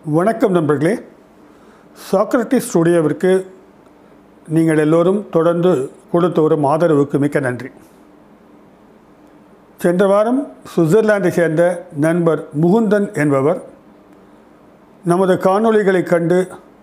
வணக்கம் நண்பர்களே சாக்ரட்டிஸ் ஸ்டுடியோவிற்கு நீங்கள் எல்லோரும் தொடர்ந்து கொடுத்து வரும் ஆதரவுக்கு மிக்க நன்றி சென்ற வாரம் சுவிட்சர்லாந்தை சேர்ந்த நண்பர் முகுந்தன் என்பவர் நமது காணொளிகளை கண்டு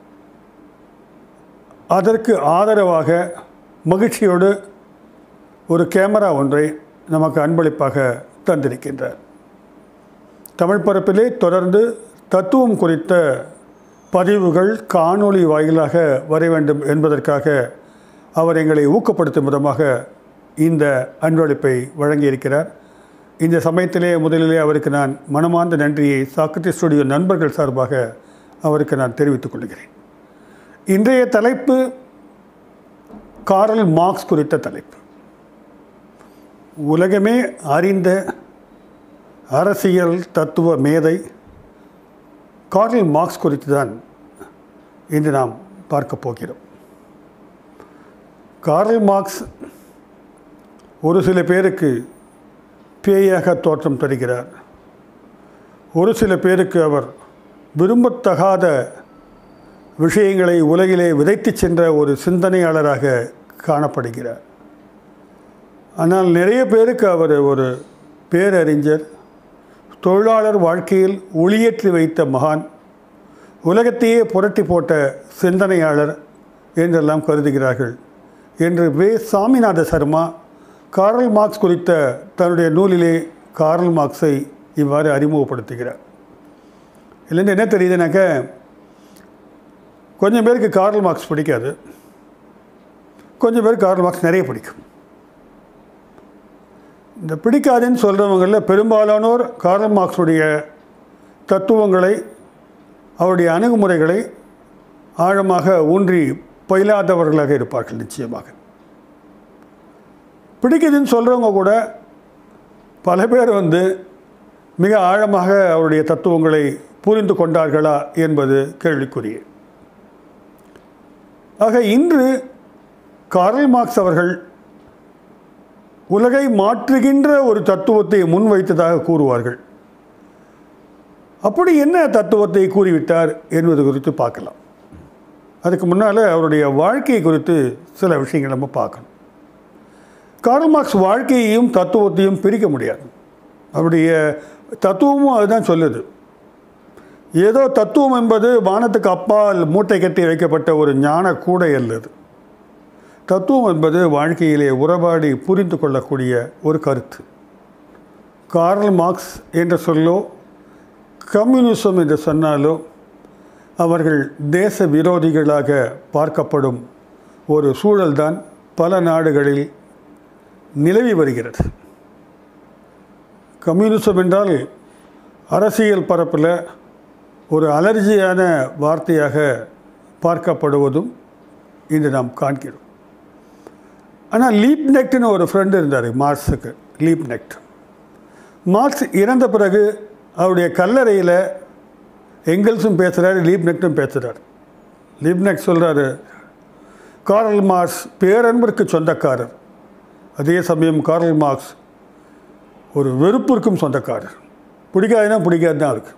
அதற்கு ஆதரவாக மகிழ்ச்சியோடு ஒரு கேமரா ஒன்றை நமக்கு அன்பளிப்பாக தந்திருக்கின்றார் தமிழ் பரப்பிலே தொடர்ந்து தத்துவம் குறித்த பதிவுகள் காணொளி வாயிலாக வர வேண்டும் என்பதற்காக அவர் எங்களை ஊக்கப்படுத்தும் விதமாக இந்த அன்பளிப்பை வழங்கியிருக்கிறார் இந்த சமயத்திலே முதலிலே அவருக்கு நான் மனமார்ந்த நன்றியை சாக்ரட்டி ஸ்டுடியோ நண்பர்கள் சார்பாக அவருக்கு நான் தெரிவித்துக் கொள்கிறேன் இன்றைய தலைப்பு காரல் மார்க்ஸ் குறித்த தலைப்பு உலகமே அறிந்த அரசியல் தத்துவ மேதை கார்ல் மார்க்ஸ் குறித்து தான் இன்று நாம் பார்க்க போகிறோம் கார்ல் மார்க்ஸ் ஒரு சில பேருக்கு பேயாக தோற்றம் தருகிறார் ஒரு சில பேருக்கு அவர் விரும்பத்தகாத விஷயங்களை உலகிலே விதைத்து சென்ற ஒரு சிந்தனையாளராக காணப்படுகிறார் ஆனால் நிறைய பேருக்கு அவர் ஒரு பேரறிஞர் தொழிலாளர் வாழ்க்கையில் ஒளியேற்றி வைத்த மகான் உலகத்தையே புரட்டி போட்ட சிந்தனையாளர் என்றெல்லாம் கருதுகிறார்கள் என்று வே சாமிநாத சர்மா கார்ல் மார்க்ஸ் குறித்த தன்னுடைய நூலிலே கார்ல் மார்க்ஸை இவ்வாறு அறிமுகப்படுத்துகிறார் இல்லைன்னு என்ன தெரியுதுனாக்க கொஞ்சம் பேருக்கு கார்ல் மார்க்ஸ் பிடிக்காது கொஞ்சம் பேருக்கு கார்ல் மார்க்ஸ் நிறைய பிடிக்கும் இந்த பிடிக்காதுன்னு சொல்கிறவங்களில் பெரும்பாலானோர் கார்ல் மார்க்ஸுடைய தத்துவங்களை அவருடைய அணுகுமுறைகளை ஆழமாக ஊன்றி பயிலாதவர்களாக இருப்பார்கள் நிச்சயமாக பிடிக்குதுன்னு சொல்கிறவங்க கூட பல பேர் வந்து மிக ஆழமாக அவருடைய தத்துவங்களை புரிந்து கொண்டார்களா என்பது கேள்விக்குரிய ஆக இன்று கார்ல் மார்க்ஸ் அவர்கள் உலகை மாற்றுகின்ற ஒரு தத்துவத்தை முன்வைத்ததாக கூறுவார்கள் அப்படி என்ன தத்துவத்தை கூறிவிட்டார் என்பது குறித்து பார்க்கலாம் அதுக்கு முன்னால் அவருடைய வாழ்க்கை குறித்து சில விஷயங்கள் நம்ம பார்க்கணும் கார்ல் மார்க்ஸ் வாழ்க்கையையும் தத்துவத்தையும் பிரிக்க முடியாது அவருடைய தத்துவமும் அதுதான் சொல்லுது ஏதோ தத்துவம் என்பது வானத்துக்கு அப்பால் மூட்டை கட்டி வைக்கப்பட்ட ஒரு ஞான கூடை அல்லது தத்துவம் என்பது வாழ்க்கையிலே உறவாடி புரிந்து கொள்ளக்கூடிய ஒரு கருத்து கார்ல் மார்க்ஸ் என்ற சொல்லோ கம்யூனிசம் என்று சொன்னாலோ அவர்கள் தேச விரோதிகளாக பார்க்கப்படும் ஒரு சூழல்தான் பல நாடுகளில் நிலவி வருகிறது கம்யூனிசம் என்றால் அரசியல் பரப்பில் ஒரு அலர்ஜியான வார்த்தையாக பார்க்கப்படுவதும் இன்று நாம் காண்கிறோம் ஆனால் லீப் நெக்ட்னு ஒரு ஃப்ரெண்டு இருந்தார் மார்க்ஸுக்கு லீப் நெக்ட் மார்க்ஸ் இறந்த பிறகு அவருடைய கல்லறையில் எங்கெல்ஸும் பேசுகிறார் லீப் நெக்டும் பேசுகிறார் லீப் நெக்ட் சொல்கிறாரு காரல் மார்க்ஸ் பேரன்பிற்கு சொந்தக்காரர் அதே சமயம் காரல் மார்க்ஸ் ஒரு வெறுப்பிற்கும் சொந்தக்காரர் பிடிக்காதுன்னா பிடிக்காது தான் இருக்குது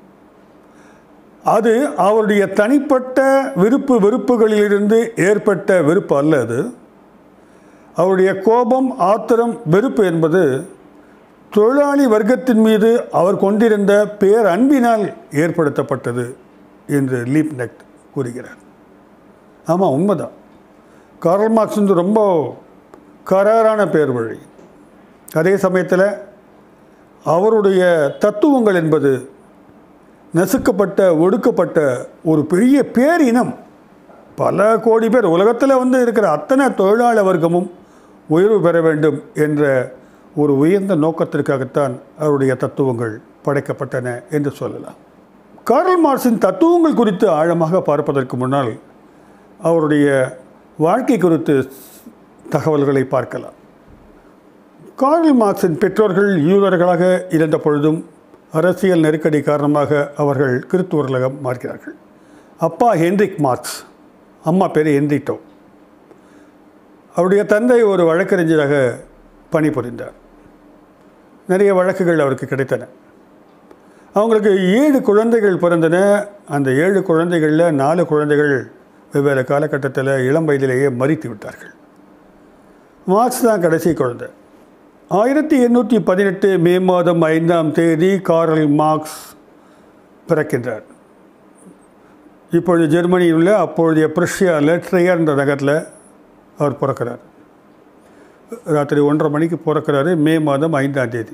அது அவருடைய தனிப்பட்ட விருப்பு வெறுப்புகளிலிருந்து ஏற்பட்ட வெறுப்பு அல்ல அது அவருடைய கோபம் ஆத்திரம் வெறுப்பு என்பது தொழிலாளி வர்க்கத்தின் மீது அவர் கொண்டிருந்த பேர் அன்பினால் ஏற்படுத்தப்பட்டது என்று லீப் நெக்ட் கூறுகிறார் ஆமாம் உண்மைதான் கார்ல் மார்க்ஸ் வந்து ரொம்ப கராரான பேர் வழி அதே சமயத்தில் அவருடைய தத்துவங்கள் என்பது நசுக்கப்பட்ட ஒடுக்கப்பட்ட ஒரு பெரிய பேரினம் பல கோடி பேர் உலகத்தில் வந்து இருக்கிற அத்தனை தொழிலாளர் வர்க்கமும் உயர்வு பெற வேண்டும் என்ற ஒரு உயர்ந்த நோக்கத்திற்காகத்தான் அவருடைய தத்துவங்கள் படைக்கப்பட்டன என்று சொல்லலாம் கார்ல் மார்க்சின் தத்துவங்கள் குறித்து ஆழமாக பார்ப்பதற்கு முன்னால் அவருடைய வாழ்க்கை குறித்து தகவல்களை பார்க்கலாம் கார்ல் மார்க்சின் பெற்றோர்கள் யூதர்களாக இருந்த பொழுதும் அரசியல் நெருக்கடி காரணமாக அவர்கள் கிறித்துவர்களாக மாறுகிறார்கள் அப்பா ஹென்ரிக் மார்க்ஸ் அம்மா பேர் ஹென்ரிட்டோ அவருடைய தந்தை ஒரு வழக்கறிஞராக பணிபுரிந்தார் நிறைய வழக்குகள் அவருக்கு கிடைத்தன அவங்களுக்கு ஏழு குழந்தைகள் பிறந்தன அந்த ஏழு குழந்தைகளில் நாலு குழந்தைகள் வெவ்வேறு காலகட்டத்தில் இளம் வயதிலேயே மறித்து விட்டார்கள் மார்க்ஸ் தான் கடைசி குழந்தை ஆயிரத்தி எண்ணூற்றி பதினெட்டு மே மாதம் ஐந்தாம் தேதி காரல் மார்க்ஸ் பிறக்கின்றார் இப்பொழுது ஜெர்மனியில் உள்ள அப்பொழுதைய பிரஷ்யாவில் ட்ரையர் என்ற நகரில் அவர் பிறக்கிறார் ராத்திரி ஒன்றரை மணிக்கு பிறக்கிறாரு மே மாதம் ஐந்தாம் தேதி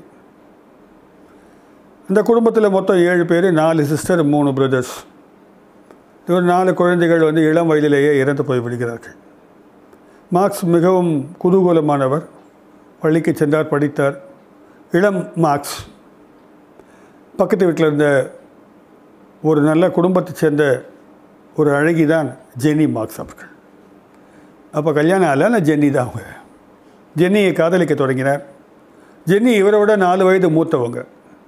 இந்த குடும்பத்தில் மொத்தம் ஏழு பேர் நாலு சிஸ்டர் மூணு பிரதர்ஸ் ஒரு நாலு குழந்தைகள் வந்து இளம் வயதிலேயே இறந்து போய் விடுகிறார்கள் மார்க்ஸ் மிகவும் குதூகூலமானவர் பள்ளிக்கு சென்றார் படித்தார் இளம் மார்க்ஸ் பக்கத்து வீட்டில் இருந்த ஒரு நல்ல குடும்பத்தைச் சேர்ந்த ஒரு அழகி தான் ஜென்னி மார்க்ஸ் அவர்கள் அப்போ கல்யாணம் ஆகல ஆனால் ஜென்னி தான் அவங்க ஜென்னியை காதலிக்க தொடங்கினார் ஜென்னி இவரை விட நாலு வயது மூத்தவங்க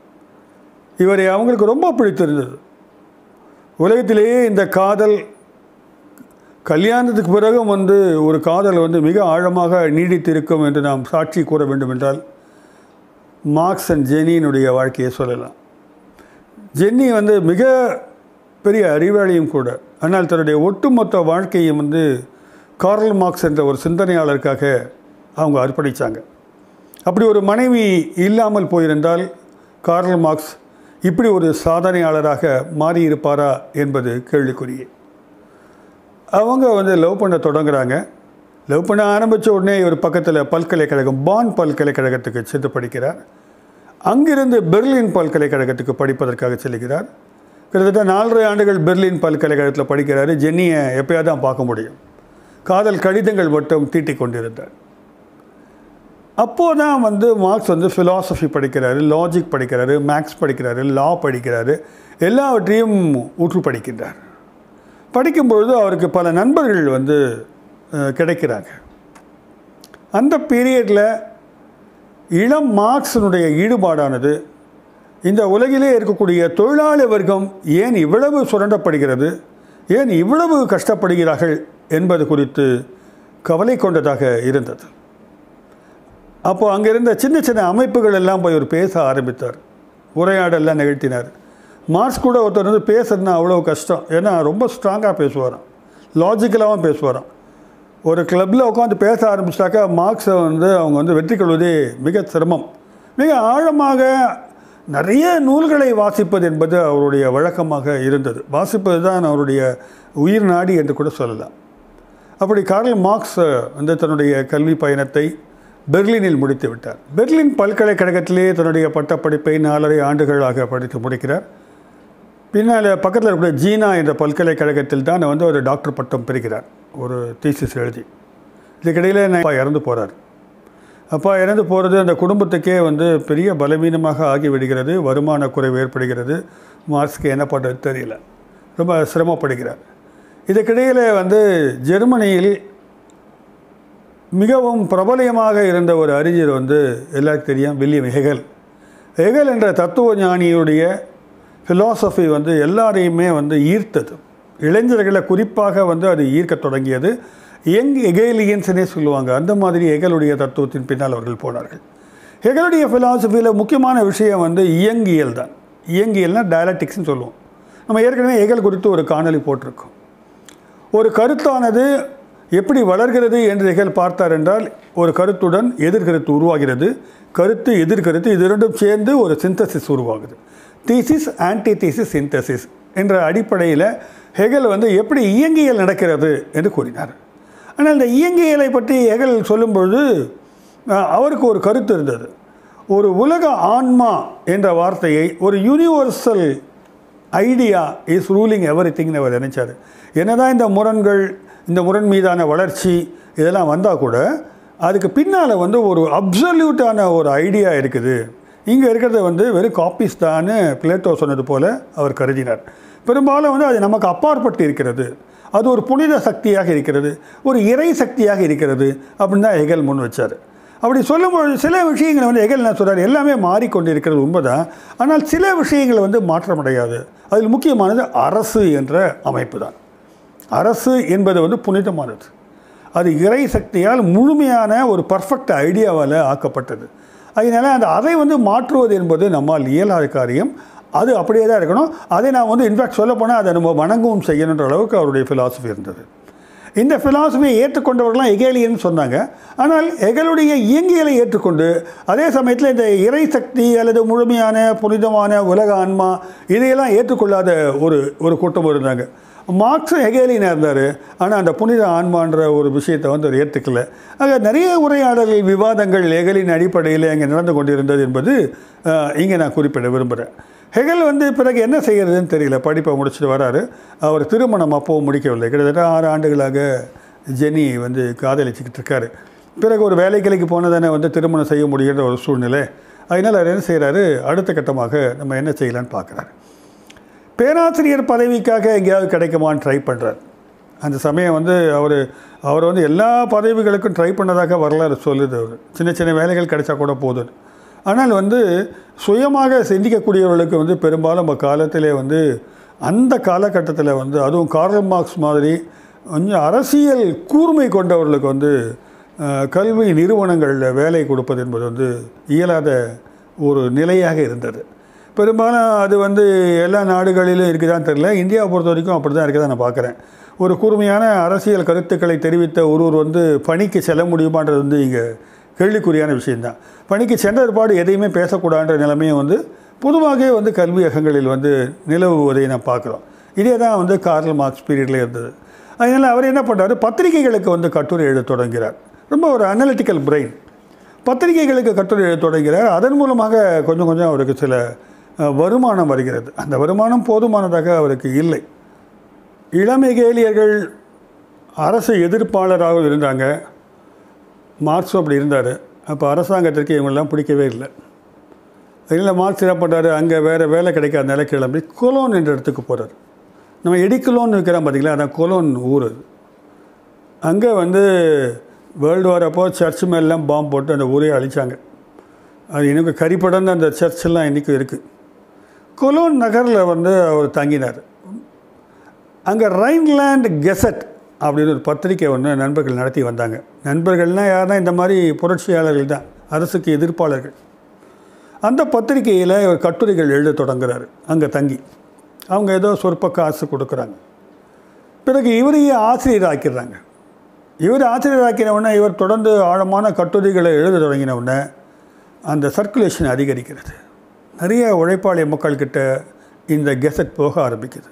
இவரை அவங்களுக்கு ரொம்ப பிடித்திருந்தது உலகத்திலேயே இந்த காதல் கல்யாணத்துக்கு பிறகும் வந்து ஒரு காதல் வந்து மிக ஆழமாக நீடித்திருக்கும் என்று நாம் சாட்சி கூற வேண்டும் என்றால் மார்க்ஸ் அண்ட் ஜெனியினுடைய வாழ்க்கையை சொல்லலாம் ஜென்னி வந்து மிக பெரிய அறிவாளியும் கூட ஆனால் தன்னுடைய ஒட்டுமொத்த வாழ்க்கையும் வந்து கார்ல் மார்க்ஸ் என்ற ஒரு சிந்தனையாளருக்காக அவங்க அர்ப்பணித்தாங்க அப்படி ஒரு மனைவி இல்லாமல் போயிருந்தால் கார்ல் மார்க்ஸ் இப்படி ஒரு சாதனையாளராக மாறியிருப்பாரா என்பது கேள்விக்குறியே அவங்க வந்து லவ் பண்ண தொடங்குறாங்க லவ் பண்ண ஆரம்பித்த உடனே ஒரு பக்கத்தில் பல்கலைக்கழகம் பான் பல்கலைக்கழகத்துக்கு சென்று படிக்கிறார் அங்கிருந்து பெர்லின் பல்கலைக்கழகத்துக்கு படிப்பதற்காக செல்கிறார் கிட்டத்தட்ட நாலரை ஆண்டுகள் பெர்லின் பல்கலைக்கழகத்தில் படிக்கிறாரு ஜென்னியை எப்பயாவது தான் பார்க்க முடியும் காதல் கடிதங்கள் மட்டும் தீட்டிக் கொண்டிருந்தார் அப்போது தான் வந்து மார்க்ஸ் வந்து ஃபிலாசபி படிக்கிறாரு லாஜிக் படிக்கிறாரு மேக்ஸ் படிக்கிறாரு லா படிக்கிறாரு எல்லாவற்றையும் ஊற்று படிக்கின்றார் படிக்கும்பொழுது அவருக்கு பல நண்பர்கள் வந்து அஹ், கிடைக்கிறாங்க அந்த பீரியடில் இளம் மார்க்ஸினுடைய ஈடுபாடானது இந்த உலகிலே இருக்கக்கூடிய தொழிலாளி வர்க்கம் ஏன் இவ்வளவு சுரண்டப்படுகிறது ஏன் இவ்வளவு கஷ்டப்படுகிறார்கள் என்பது குறித்து கவலை கொண்டதாக இருந்தது அப்போ அங்கே இருந்த சின்ன சின்ன அமைப்புகள் எல்லாம் போய் ஒரு பேச ஆரம்பித்தார் உரையாடெல்லாம் நிகழ்த்தினார் மார்க்ஸ் கூட ஒருத்தர் வந்து பேசுறதுனா அவ்வளோ கஷ்டம் ஏன்னா ரொம்ப ஸ்ட்ராங்காக பேசுவாராம் லாஜிக்கலாகவும் பேசுவாராம் ஒரு கிளப்பில் உட்காந்து பேச ஆரம்பிச்சிட்டாக்கா மார்க்ஸை வந்து அவங்க வந்து வெற்றி கொள்வதே மிக சிரமம் மிக ஆழமாக நிறைய நூல்களை வாசிப்பது என்பது அவருடைய வழக்கமாக இருந்தது வாசிப்பது தான் அவருடைய உயிர் நாடி என்று கூட சொல்லலாம் அப்படி கார்ல் மார்க்ஸ் வந்து தன்னுடைய கல்வி பயணத்தை பெர்லினில் முடித்து விட்டார் பெர்லின் பல்கலைக்கழகத்திலே தன்னுடைய பட்டப்படிப்பை நாலரை ஆண்டுகளாக படித்து முடிக்கிறார் பின்னால் பக்கத்தில் இருக்கக்கூடிய ஜீனா என்ற பல்கலைக்கழகத்தில் தான் வந்து ஒரு டாக்டர் பட்டம் பெறுகிறார் ஒரு தீசிஸ் எழுதி இதுக்கிடையில் நான் அப்பா இறந்து போகிறார் அப்பா இறந்து போகிறது அந்த குடும்பத்துக்கே வந்து பெரிய பலவீனமாக ஆகிவிடுகிறது வருமான குறைவு ஏற்படுகிறது மார்க்ஸ்க்கு என்ன பண்ணுறது தெரியல ரொம்ப சிரமப்படுகிறார் இதுக்கிடையில் வந்து ஜெர்மனியில் மிகவும் பிரபலியமாக இருந்த ஒரு அறிஞர் வந்து எல்லாருக்கும் தெரியும் வில்லியம் ஹெகல் ஹெகல் என்ற தத்துவ ஞானியுடைய ஃபிலாசபி வந்து எல்லாரையுமே வந்து ஈர்த்தது இளைஞர்களை குறிப்பாக வந்து அது ஈர்க்கத் தொடங்கியது யங் எகேலியன்ஸ்னே சொல்லுவாங்க அந்த மாதிரி ஹெகலுடைய தத்துவத்தின் பின்னால் அவர்கள் போனார்கள் ஹெகலுடைய ஃபிலாசபியில் முக்கியமான விஷயம் வந்து இயங்கியல் தான் இயங்கியல்னா டயலட்டிக்ஸ்னு சொல்லுவோம் நம்ம ஏற்கனவே ஹெகல் குறித்து ஒரு காணொளி போட்டிருக்கோம் ஒரு கருத்தானது எப்படி வளர்கிறது என்று ஹெகல் பார்த்தார் என்றால் ஒரு கருத்துடன் எதிர்கருத்து உருவாகிறது கருத்து எதிர்கருத்து இது இரண்டும் சேர்ந்து ஒரு சிந்தசிஸ் உருவாகுது தீசிஸ் ஆன்டி தீசிஸ் சிந்தசிஸ் என்ற அடிப்படையில் ஹெகல் வந்து எப்படி இயங்கியல் நடக்கிறது என்று கூறினார் ஆனால் இந்த இயங்கியலை பற்றி ஹெகல் சொல்லும்பொழுது அஹ், அவருக்கு ஒரு கருத்து இருந்தது ஒரு உலக ஆன்மா என்ற வார்த்தையை ஒரு universal idea is ruling every திங்னு அவர் நினைச்சார் என்னதான் இந்த முரண்கள் இந்த முரண் மீதான வளர்ச்சி இதெல்லாம் வந்தால் கூட அதுக்கு பின்னால் வந்து ஒரு அப்சல்யூட்டான ஒரு ஐடியா இருக்குது இங்கே இருக்கிறது வந்து வெறும் காப்பீஸ் தான் பிளேட்டோ சொன்னது போல அவர் கருதினார் பெரும்பாலும் வந்து அது நமக்கு அப்பாற்பட்டு இருக்கிறது அது ஒரு புனித சக்தியாக இருக்கிறது ஒரு இறை சக்தியாக இருக்கிறது அப்படின்னு தான் ஹெகல் முன் வச்சார் அப்படி சொல்லும்பொழுது சில விஷயங்களை வந்து ஹெகல் என்ன சொல்கிறார் எல்லாமே மாறிக்கொண்டிருக்கிறது உண்மைதான் ஆனால் சில விஷயங்கள் வந்து மாற்றமடையாது அதில் முக்கியமானது அரசு என்ற அமைப்பு தான் அரசு என்பது வந்து புனிதமானது அது இறை சக்தியால் முழுமையான ஒரு பர்ஃபெக்ட் ஐடியாவால் ஆக்கப்பட்டது அதனால் அந்த அதை வந்து மாற்றுவது என்பது நம்மால் இயலாத காரியம் அது அப்படியே தான் இருக்கணும் அதை நான் வந்து இன்ஃபேக்ட் சொல்ல போனால் அதை நம்ம வணங்கவும் செய்யணுன்ற அளவுக்கு அவருடைய ஃபிலாசபி இருந்தது இந்த ஃபிலாசபியை ஏற்றுக்கொண்டவர்கள்லாம் எகேலியன்னு சொன்னாங்க ஆனால் எகளுடைய இயங்கியலை ஏற்றுக்கொண்டு அதே சமயத்தில் இந்த இறை சக்தி அல்லது முழுமையான புனிதமான உலக ஆன்மா இதையெல்லாம் ஏற்றுக்கொள்ளாத ஒரு ஒரு கூட்டம் இருந்தாங்க மார்க்ஸ் ஹெகேலியனாக இருந்தார் ஆனால் அந்த புனித ஆன்மான்ற ஒரு விஷயத்தை வந்து அவர் ஏற்றுக்கல ஆக நிறைய உரையாடல்கள் விவாதங்கள் ஹெகலின் அடிப்படையில் அங்கே நடந்து கொண்டிருந்தது என்பது அஹ், இங்கே நான் குறிப்பிட விரும்புகிறேன் ஹெகல் வந்து பிறகு என்ன செய்கிறதுன்னு தெரியல படிப்பை முடிச்சுட்டு வராரு அவர் திருமணம் அப்போவும் முடிக்கவில்லை கிட்டத்தட்ட ஆறு ஆண்டுகளாக ஜெனி வந்து காதலிச்சுக்கிட்டு இருக்காரு பிறகு ஒரு வேலைக்கிளைக்கு போனதானே வந்து திருமணம் செய்ய முடிகிற ஒரு சூழ்நிலை அதனால் அவர் என்ன செய்கிறாரு அடுத்த கட்டமாக நம்ம என்ன செய்யலான்னு பார்க்குறாரு பேராசிரியர் பதவிக்காக எங்கேயாவது கிடைக்குமான்னு ட்ரை பண்ணுறார் அந்த சமயம் வந்து அவர் அவர் வந்து எல்லா பதவிகளுக்கும் ட்ரை பண்ணதாக வரலாறு சொல்லுது அவர் சின்ன சின்ன வேலைகள் கிடைச்சா கூட போதும் ஆனால் வந்து சுயமாக சிந்திக்கக்கூடியவர்களுக்கு வந்து பெரும்பாலும் நம்ம காலத்திலே வந்து அந்த காலகட்டத்தில் வந்து அதுவும் கார்ல் மார்க்ஸ் மாதிரி கொஞ்சம் அரசியல் கூர்மை கொண்டவர்களுக்கு வந்து அஹ், கல்வி நிறுவனங்களில் வேலை கொடுப்பது என்பது வந்து இயலாத ஒரு நிலையாக இருந்தது பெரும்பாலும் அது வந்து எல்லா நாடுகளிலும் இருக்குதான்னு தெரியல இந்தியாவை பொறுத்த வரைக்கும் அப்படி தான் இருக்குதா நான் பார்க்குறேன் ஒரு கூர்மையான அரசியல் கருத்துக்களை தெரிவித்த ஒருவர் வந்து பணிக்கு செல்ல முடியுமான்றது வந்து இங்கே கேள்விக்குறியான விஷயம்தான் பணிக்கு சென்ற பிற்பாடு எதையுமே பேசக்கூடாதுன்ற நிலைமையும் வந்து பொதுவாகவே வந்து கல்வியகங்களில் வந்து நிலவுவதை நான் பார்க்குறோம் இதே தான் வந்து கார்ல் மார்க்ஸ் பீரியடில் இருந்தது அதனால் அவர் என்ன பண்ணுறாரு பத்திரிகைகளுக்கு வந்து கட்டுரை எழுத தொடங்கிறார் ரொம்ப ஒரு அனலிட்டிக்கல் பிரெயின் பத்திரிகைகளுக்கு கட்டுரை எழுத தொடங்கிறார் அதன் மூலமாக கொஞ்சம் கொஞ்சம் அவருக்கு சில அஹ், வருமானம் வருகிறது அந்த வருமானம் போதுமானதாக அவருக்கு இல்லை இளமிகேலியர்கள் அரசு எதிர்ப்பாளராக இருந்தாங்க மார்க்ஸும் அப்படி இருந்தார் அப்போ அரசாங்கத்திற்கு இவங்கெல்லாம் பிடிக்கவே இல்லை அதில் மார்க்ஸ் என்ன பண்ணுறாரு அங்கே வேறு வேலை கிடைக்காதனால கிளம்பி கொலோன் என்ற இடத்துக்கு போகிறார் நம்ம எடிக்கலோன்னு இருக்கிறோம் பார்த்தீங்களா அதான் கொலோன் ஊர் அது அங்கே வந்து வேர்ல்டு வார் அப்போ சர்ச் மேலாம் பாம்பு போட்டு அந்த ஊரையே அழிச்சாங்க அது இன்னும் கரிப்படன்னு அந்த சர்ச்செல்லாம் இன்றைக்கும் இருக்குது கொலோன் நகரில் வந்து அவர் தங்கினார் அங்கே ரைன்லேண்ட் கெசட் அப்படின்னு ஒரு பத்திரிக்கை ஒன்று நண்பர்கள் நடத்தி வந்தாங்க நண்பர்கள்னால் யாருன்னா இந்த மாதிரி புரட்சியாளர்கள் தான் அரசுக்கு எதிர்ப்பாளர்கள் அந்த பத்திரிகையில் இவர் கட்டுரைகள் எழுத தொடங்குறாரு அங்கே தங்கி அவங்க ஏதோ சொற்ப காசு கொடுக்குறாங்க பிறகு இவரையே ஆசிரியர் ஆக்கிடுறாங்க இவர் ஆசிரியர் ஆக்கின உடனே இவர் தொடர்ந்து ஆழமான கட்டுரைகளை எழுத தொடங்கின உடனே அந்த சர்க்குலேஷன் அதிகரிக்கிறது நிறைய உழைப்பாளி மக்கள்கிட்ட இந்த கெசட் போக ஆரம்பிக்குது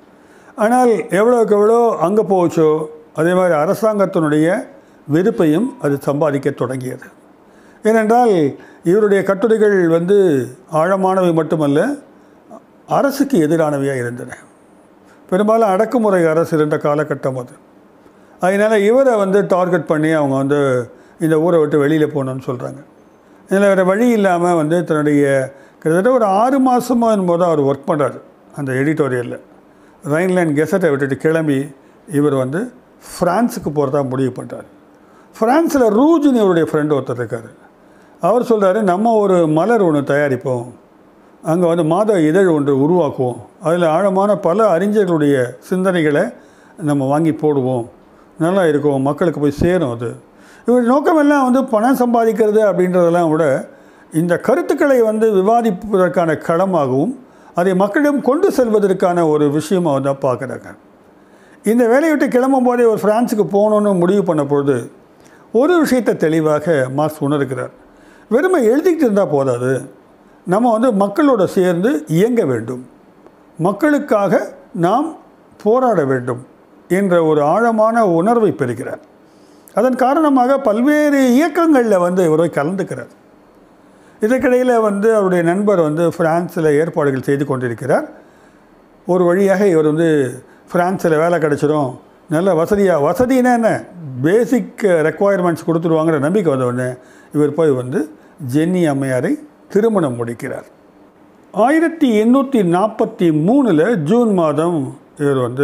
ஆனால் எவ்வளோக்கு எவ்வளோ அங்கே போச்சோ அதே மாதிரி அரசாங்கத்தினுடைய வெறுப்பையும் அது சம்பாதிக்க தொடங்கியது ஏனென்றால் இவருடைய கட்டுரைகள் வந்து ஆழமானவை மட்டுமல்ல அரசுக்கு எதிரானவையாக இருந்தன பெரும்பாலும் அடக்குமுறை அரசு இருந்த காலகட்டம் அது அதனால் இவரை வந்து டார்கெட் பண்ணி அவங்க வந்து இந்த ஊரை விட்டு வெளியில் போகணும்னு சொல்கிறாங்க இதில் வேறு வழி இல்லாமல் வந்து தன்னுடைய கிட்டத்தட்ட ஒரு ஆறு மாதமாக என்போது அவர் ஒர்க் பண்ணுறாரு அந்த எடிட்டோரியலில் ரைன்லேண்ட் கெசட்டை விட்டுட்டு கிளம்பி இவர் வந்து ஃப்ரான்ஸுக்கு போகிறதா முடிவு பண்ணுறாரு ஃப்ரான்ஸில் ரூஜின் இவருடைய ஃப்ரெண்டு ஒருத்தர் இருக்கார் அவர் சொல்கிறாரு நம்ம ஒரு மலர் ஒன்று தயாரிப்போம் அங்கே வந்து மாத இதழ் ஒன்று உருவாக்குவோம் அதில் ஆழமான பல அறிஞர்களுடைய சிந்தனைகளை நம்ம வாங்கி போடுவோம் நல்லா இருக்கும் மக்களுக்கு போய் சேரும் அது இவர் நோக்கமெல்லாம் வந்து பணம் சம்பாதிக்கிறது அப்படின்றதெல்லாம் விட இந்த கருத்துக்களை வந்து விவாதிப்பதற்கான களமாகவும் அதை மக்களிடம் கொண்டு செல்வதற்கான ஒரு விஷயமாக வந்து பார்க்குறாங்க இந்த வேலையை விட்டு கிளம்பும் போதே ஒரு ஃப்ரான்ஸுக்கு போகணுன்னு முடிவு பண்ண பொழுது ஒரு விஷயத்தை தெளிவாக மார்க்ஸ் உணர்கிறார் வெறுமை எழுதிக்கிட்டு இருந்தால் போதாது நம்ம வந்து மக்களோட சேர்ந்து இயங்க வேண்டும் மக்களுக்காக நாம் போராட வேண்டும் என்ற ஒரு ஆழமான உணர்வை பெறுகிறார் அதன் காரணமாக பல்வேறு இயக்கங்களில் வந்து இவர் போய் கலந்துக்கிறார் இதற்கிடையில் வந்து அவருடைய நண்பர் வந்து பிரான்ஸில் ஏற்பாடுகள் செய்து கொண்டிருக்கிறார் ஒரு வழியாக இவர் வந்து ஃப்ரான்ஸில் வேலை கிடச்சிரும் நல்ல வசதியாக வசதினா என்ன பேசிக் ரெக்குவயர்மெண்ட்ஸ் கொடுத்துருவாங்கிற நம்பிக்கை வந்த உடனே இவர் போய் வந்து ஜென்னி அம்மையாரை திருமணம் முடிக்கிறார் ஆயிரத்தி எண்ணூற்றி நாற்பத்தி மூணில் ஜூன் மாதம் இவர் வந்து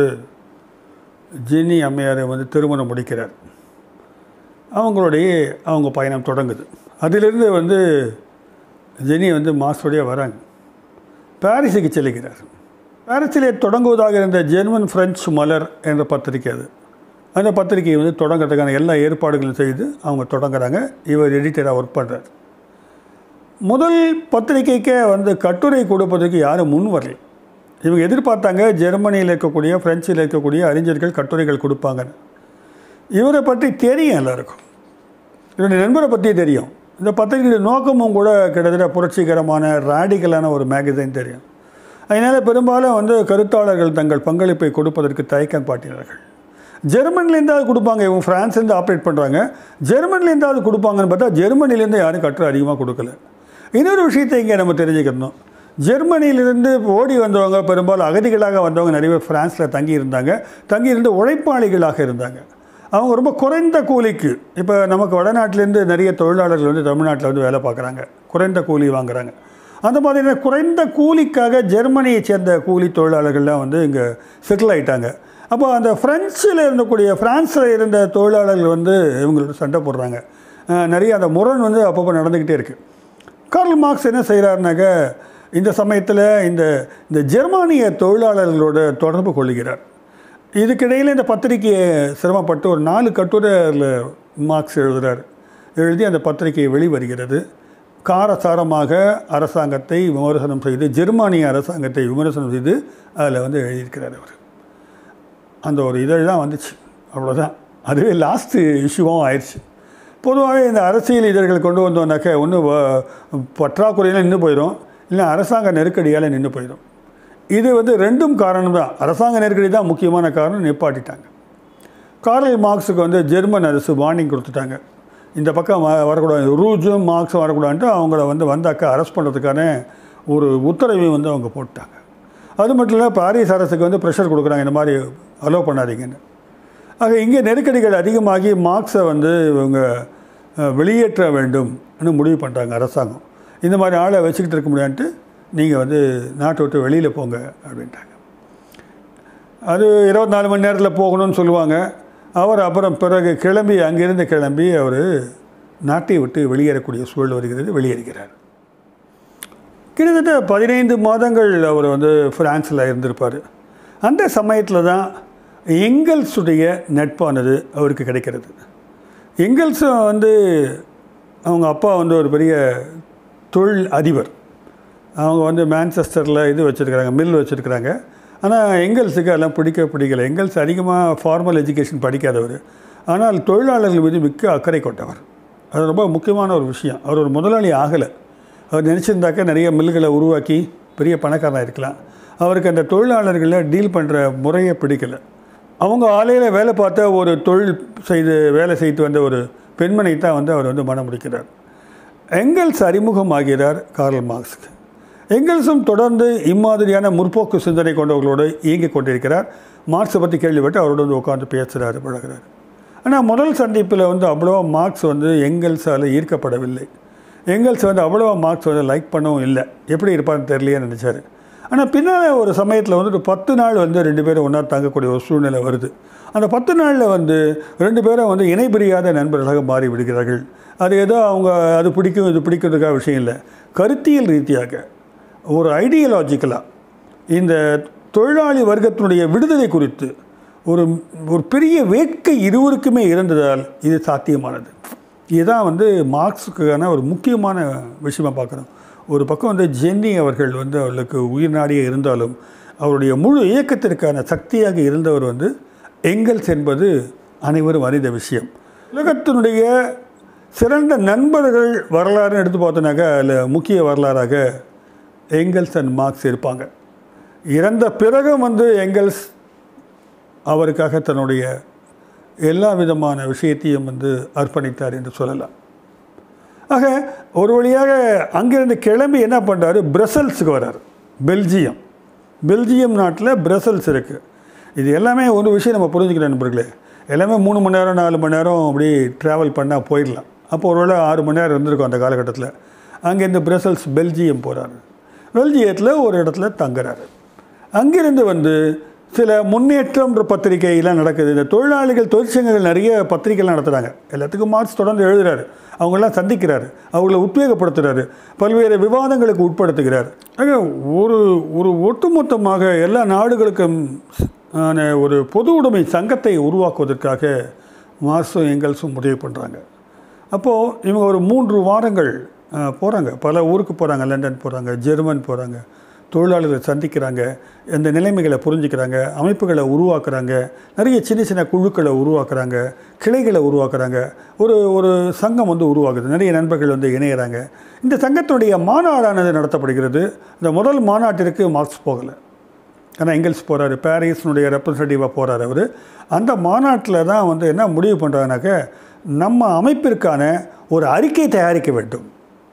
ஜென்னி அம்மையாரை வந்து திருமணம் முடிக்கிறார் அவங்களுடைய அவங்க பயணம் தொடங்குது அதிலிருந்து வந்து ஜெனி வந்து மாஸ்டோடைய வராங்க பாரிஸுக்கு செல்லுகிறார் பாரிஸிலே தொடங்குவதாக இருந்த ஜெர்மன் பிரெஞ்சு மலர் என்ற பத்திரிகை அது அந்த பத்திரிகையை வந்து தொடங்குறதுக்கான எல்லா ஏற்பாடுகளும் செய்து அவங்க தொடங்குறாங்க இவர் எடிட்டராக ஒர்க் பண்ணுறார் முதல் பத்திரிகைக்கே வந்து கட்டுரை கொடுப்பதற்கு யாரும் முன் வரல இவங்க எதிர்பார்த்தாங்க ஜெர்மனியில் இருக்கக்கூடிய பிரெஞ்சில் இருக்கக்கூடிய அறிஞர்கள் கட்டுரைகள் கொடுப்பாங்கன்னு இவரை பற்றி தெரியும் எல்லாருக்கும் இவருடைய நண்பரை பற்றி தெரியும் இந்த பத்திரிகையுடைய நோக்கமும் கூட கிட்டத்தட்ட புரட்சிகரமான ராடிக்கலான ஒரு மேகசின் தெரியும் அதனால் பெரும்பாலும் வந்து கருத்தாளர்கள் தங்கள் பங்களிப்பை கொடுப்பதற்கு தயக்கம் காட்டினார்கள் ஜெர்மனிலேருந்தாவது கொடுப்பாங்க இவங்க ஃப்ரான்ஸ்லேருந்து ஆப்ரேட் பண்ணுறாங்க ஜெர்மனிலேருந்தாவது கொடுப்பாங்கன்னு பார்த்தா ஜெர்மனிலேருந்து யாரும் கட்டுரை அதிகமாக கொடுக்கல இன்னொரு விஷயத்தை இங்கே நம்ம தெரிஞ்சுக்கணும் ஜெர்மனியிலிருந்து ஓடி வந்தவங்க பெரும்பாலும் அகதிகளாக வந்தவங்க நிறைய பேர் ஃப்ரான்ஸில் தங்கி இருந்தாங்க தங்கி இருந்து உழைப்பாளிகளாக இருந்தாங்க அவங்க ரொம்ப குறைந்த கூலிக்கு இப்போ நமக்கு வடநாட்டிலேருந்து நிறைய தொழிலாளர்கள் வந்து தமிழ்நாட்டில் வந்து வேலை பார்க்குறாங்க குறைந்த கூலி வாங்குறாங்க அந்த மாதிரியான குறைந்த கூலிக்காக ஜெர்மனியை சேர்ந்த கூலி தொழிலாளர்கள்லாம் வந்து இங்கே செட்டில் ஆயிட்டாங்க அப்போ அந்த ஃப்ரெஞ்சில் இருந்தக்கூடிய ஃப்ரான்ஸில் இருந்த தொழிலாளர்கள் வந்து இவங்களோட சண்டை போடுறாங்க அஹ் நிறைய அந்த முரண் வந்து அப்பப்போ நடந்துக்கிட்டே இருக்குது கார்ல் மார்க்ஸ் என்ன செய்கிறாருனாக்க இந்த சமயத்தில் இந்த இந்த ஜெர்மானிய தொழிலாளர்களோட தொடர்பு கொள்கிறார் இதுக்கிடையில் இந்த பத்திரிகையை சிரமப்பட்டு ஒரு நாலு கட்டுரை அதில் மார்க்ஸ் எழுதுகிறார் எழுதி அந்த பத்திரிகை வெளிவருகிறது காரசாரமாக அரசாங்கத்தை விமர்சனம் செய்து ஜெர்மானிய அரசாங்கத்தை விமர்சனம் செய்து அதில் வந்து எழுதியிருக்கிறார் அவர் அந்த ஒரு இதழ் தான் வந்துச்சு அவ்வளோதான் அதுவே லாஸ்ட்டு இஷ்யூவும் ஆயிடுச்சு பொதுவாகவே இந்த அரசியல் இதழ்கள் கொண்டு வந்தோம்னாக்க ஒன்று பற்றாக்குறையில் நின்று போயிடும் இல்லை அரசாங்க நெருக்கடியால் நின்று போயிடும் இது வந்து ரெண்டும் காரணம் தான் அரசாங்க நெருக்கடி தான் முக்கியமான காரணம் நிப்பாட்டிட்டாங்க கார்ல் மார்க்ஸுக்கு வந்து ஜெர்மன் அரசு வார்னிங் கொடுத்துட்டாங்க இந்த பக்கம் வ வரக்கூடாது ரூஜும் மார்க்ஸும் வரக்கூடாதுன்ட்டு அவங்கள வந்து வந்தாக்க அரெஸ்ட் பண்ணுறதுக்கான ஒரு உத்தரவையும் வந்து அவங்க போட்டாங்க அது மட்டும் இல்லை பாரிஸ் அரசுக்கு வந்து ப்ரெஷர் கொடுக்குறாங்க இந்த மாதிரி அலோவ் பண்ணாதீங்கன்னு ஆக இங்கே நெருக்கடிகள் அதிகமாகி மார்க்ஸை வந்து இவங்க அஹ், வெளியேற்ற வேண்டும்னு முடிவு பண்ணுறாங்க அரசாங்கம் இந்த மாதிரி ஆளை வச்சுக்கிட்டு இருக்க முடியான்ட்டு நீங்கள் வந்து நாட்டை விட்டு வெளியில் போங்க அப்படின்ட்டாங்க அது இருபத்தி நாலு மணி நேரத்தில் போகணும்னு சொல்லுவாங்க அவர் அப்புறம் பிறகு கிளம்பி அங்கிருந்து கிளம்பி அவர் நாட்டை விட்டு வெளியேறக்கூடிய சூழல் வருகிறது வெளியேறுகிறார் கிட்டத்தட்ட பதினைந்து மாதங்கள் அவர் வந்து ஃப்ரான்ஸில் இருந்திருப்பார் அந்த சமயத்தில் தான் எங்கல்ஸுடைய நட்பானது அவருக்கு கிடைக்கிறது எங்கல்ஸும் வந்து அவங்க அப்பா வந்து ஒரு பெரிய தொழில் அதிபர் அவங்க வந்து மான்செஸ்டரில் இது வச்சுருக்கிறாங்க மில் வச்சுருக்கிறாங்க ஆனால் எங்கல்ஸுக்கு அதெல்லாம் பிடிக்க பிடிக்கல எங்கல்ஸ் அதிகமாக ஃபார்மல் எஜுகேஷன் படிக்காதவர் ஆனால் தொழிலாளர்கள் மீது மிக்க அக்கறை கொண்டவர் அது ரொம்ப முக்கியமான ஒரு விஷயம் அவர் ஒரு முதலாளி ஆகலை அவர் நினச்சிருந்தாக்க நிறைய மில்களை உருவாக்கி பெரிய பணக்காரனாக இருக்கலாம் அவருக்கு அந்த தொழிலாளர்களை டீல் பண்ணுற முறையை பிடிக்கலை அவங்க ஆலையில் வேலை பார்த்த ஒரு தொழில் செய்து வேலை செய்து வந்த ஒரு பெண்மணி தான் வந்து அவர் வந்து மனம் முடிக்கிறார் எங்கல்ஸ் அறிமுகமாகிறார் கார்ல் மார்க்ஸ்க்கு எங்கல்ஸும் தொடர்ந்து இம்மாதிரியான முற்போக்கு சிந்தனை கொண்டவர்களோடு இயங்கிக் கொண்டிருக்கிறார் மார்க்ஸை பற்றி கேள்விப்பட்டு அவரோட வந்து உட்காந்து பேசுகிறாரு பழகிறார் ஆனால் முதல் சந்திப்பில் வந்து அவ்வளோவா மார்க்ஸ் வந்து எங்கல்ஸால் ஈர்க்கப்படவில்லை எங்கல்ஸ் வந்து அவ்வளோவா மார்க்ஸ் வந்து லைக் பண்ணவும் இல்லை எப்படி இருப்பான்னு தெரியலையே நினச்சாரு ஆனால் பின்னால் ஒரு சமயத்தில் வந்து ஒரு பத்து நாள் வந்து ரெண்டு பேரும் ஒன்றா தங்கக்கூடிய ஒரு சூழ்நிலை வருது அந்த பத்து நாளில் வந்து ரெண்டு பேரும் வந்து இணை பிரியாத நண்பர்களாக மாறி விடுகிறார்கள் அது ஏதோ அவங்க அது பிடிக்கும் இது பிடிக்கிறதுக்காக விஷயம் இல்லை கருத்தியல் ரீதியாக ஒரு ஐடியலாஜிக்கலாக இந்த தொழிலாளி வர்க்கத்தினுடைய விடுதலை குறித்து ஒரு ஒரு பெரிய வேட்கை இருவருக்குமே இருந்ததால் இது சாத்தியமானது இதுதான் வந்து மார்க்ஸுக்கான ஒரு முக்கியமான விஷயமா பார்க்குறோம் ஒரு பக்கம் வந்து ஜென்னி அவர்கள் வந்து அவர்களுக்கு உயிர் நாடியே இருந்தாலும் அவருடைய முழு இயக்கத்திற்கான சக்தியாக இருந்தவர் வந்து எங்கல்ஸ் என்பது அனைவரும் அறிந்த விஷயம் உலகத்தினுடைய சிறந்த நண்பர்கள் வரலாறுன்னு எடுத்து பார்த்தோன்னாக்கா அதில் முக்கிய வரலாறாக எங்கல்ஸ் அண்ட் மார்க்ஸ் இருப்பாங்க இறந்த பிறகும் வந்து எங்கல்ஸ் அவருக்காக தன்னுடைய எல்லா விதமான விஷயத்தையும் வந்து அர்ப்பணித்தார் என்று சொல்லலாம் ஆக ஒரு வழியாக அங்கிருந்து கிளம்பி என்ன பண்ணுறாரு பிரசல்ஸுக்கு வர்றார் பெல்ஜியம் பெல்ஜியம் நாட்டில் பிரசல்ஸ் இருக்குது இது எல்லாமே ஒரு விஷயம் நம்ம புரிஞ்சுக்கிறோம் நண்பர்களே எல்லாமே மூணு மணி நேரம் நாலு மணி நேரம் அப்படி ட்ராவல் பண்ணால் போயிடலாம் அப்போ ஒரு வேளை ஆறு மணி நேரம் இருந்திருக்கும் அந்த காலகட்டத்தில் அங்கேருந்து பிரசல்ஸ் பெல்ஜியம் போகிறாரு பெல்ஜியத்தில் ஒரு இடத்துல தங்குறாரு அங்கிருந்து வந்து சில முன்னேற்றம்ன்ற பத்திரிகையெல்லாம் நடக்குது இந்த தொழிலாளிகள் தொழிற்சங்கங்கள் நிறைய பத்திரிகைலாம் நடத்துகிறாங்க எல்லாத்துக்கும் மார்க்ஸ் தொடர்ந்து எழுதுறாரு அவங்களெல்லாம் சந்திக்கிறாரு அவங்கள உத்வேகப்படுத்துகிறாரு பல்வேறு விவாதங்களுக்கு உட்படுத்துகிறார் ஆக ஒரு ஒரு ஒட்டுமொத்தமாக எல்லா நாடுகளுக்கும் ஆன ஒரு பொது உடைமை சங்கத்தை உருவாக்குவதற்காக மார்க்ஸும் எங்கல்ஸும் முடிவு பண்ணுறாங்க அப்போது இவங்க ஒரு மூன்று வாரங்கள் போகிறாங்க பல ஊருக்கு போகிறாங்க லண்டன் போகிறாங்க ஜெர்மன் போகிறாங்க தொழிலாளர்களை சந்திக்கிறாங்க இந்த நிலைமைகளை புரிஞ்சுக்கிறாங்க அமைப்புகளை உருவாக்குறாங்க நிறைய சின்ன சின்ன குழுக்களை உருவாக்குறாங்க கிளைகளை உருவாக்குறாங்க ஒரு ஒரு சங்கம் வந்து உருவாகுது நிறைய நண்பர்கள் வந்து இணையிறாங்க இந்த சங்கத்தினுடைய மாநாடானது நடத்தப்படுகிறது இந்த முதல் மாநாட்டிற்கு மார்க்ஸ் போகலை ஆனால் எங்கெல்ஸ் போகிறாரு பாரிஸினுடைய ரெப்ரசன்டேட்டிவாக போகிறார் அவர் அந்த மாநாட்டில் தான் வந்து என்ன முடிவு பண்ணுறாங்கனாக்க நம்ம அமைப்பிற்கான ஒரு அறிக்கை தயாரிக்க வேண்டும்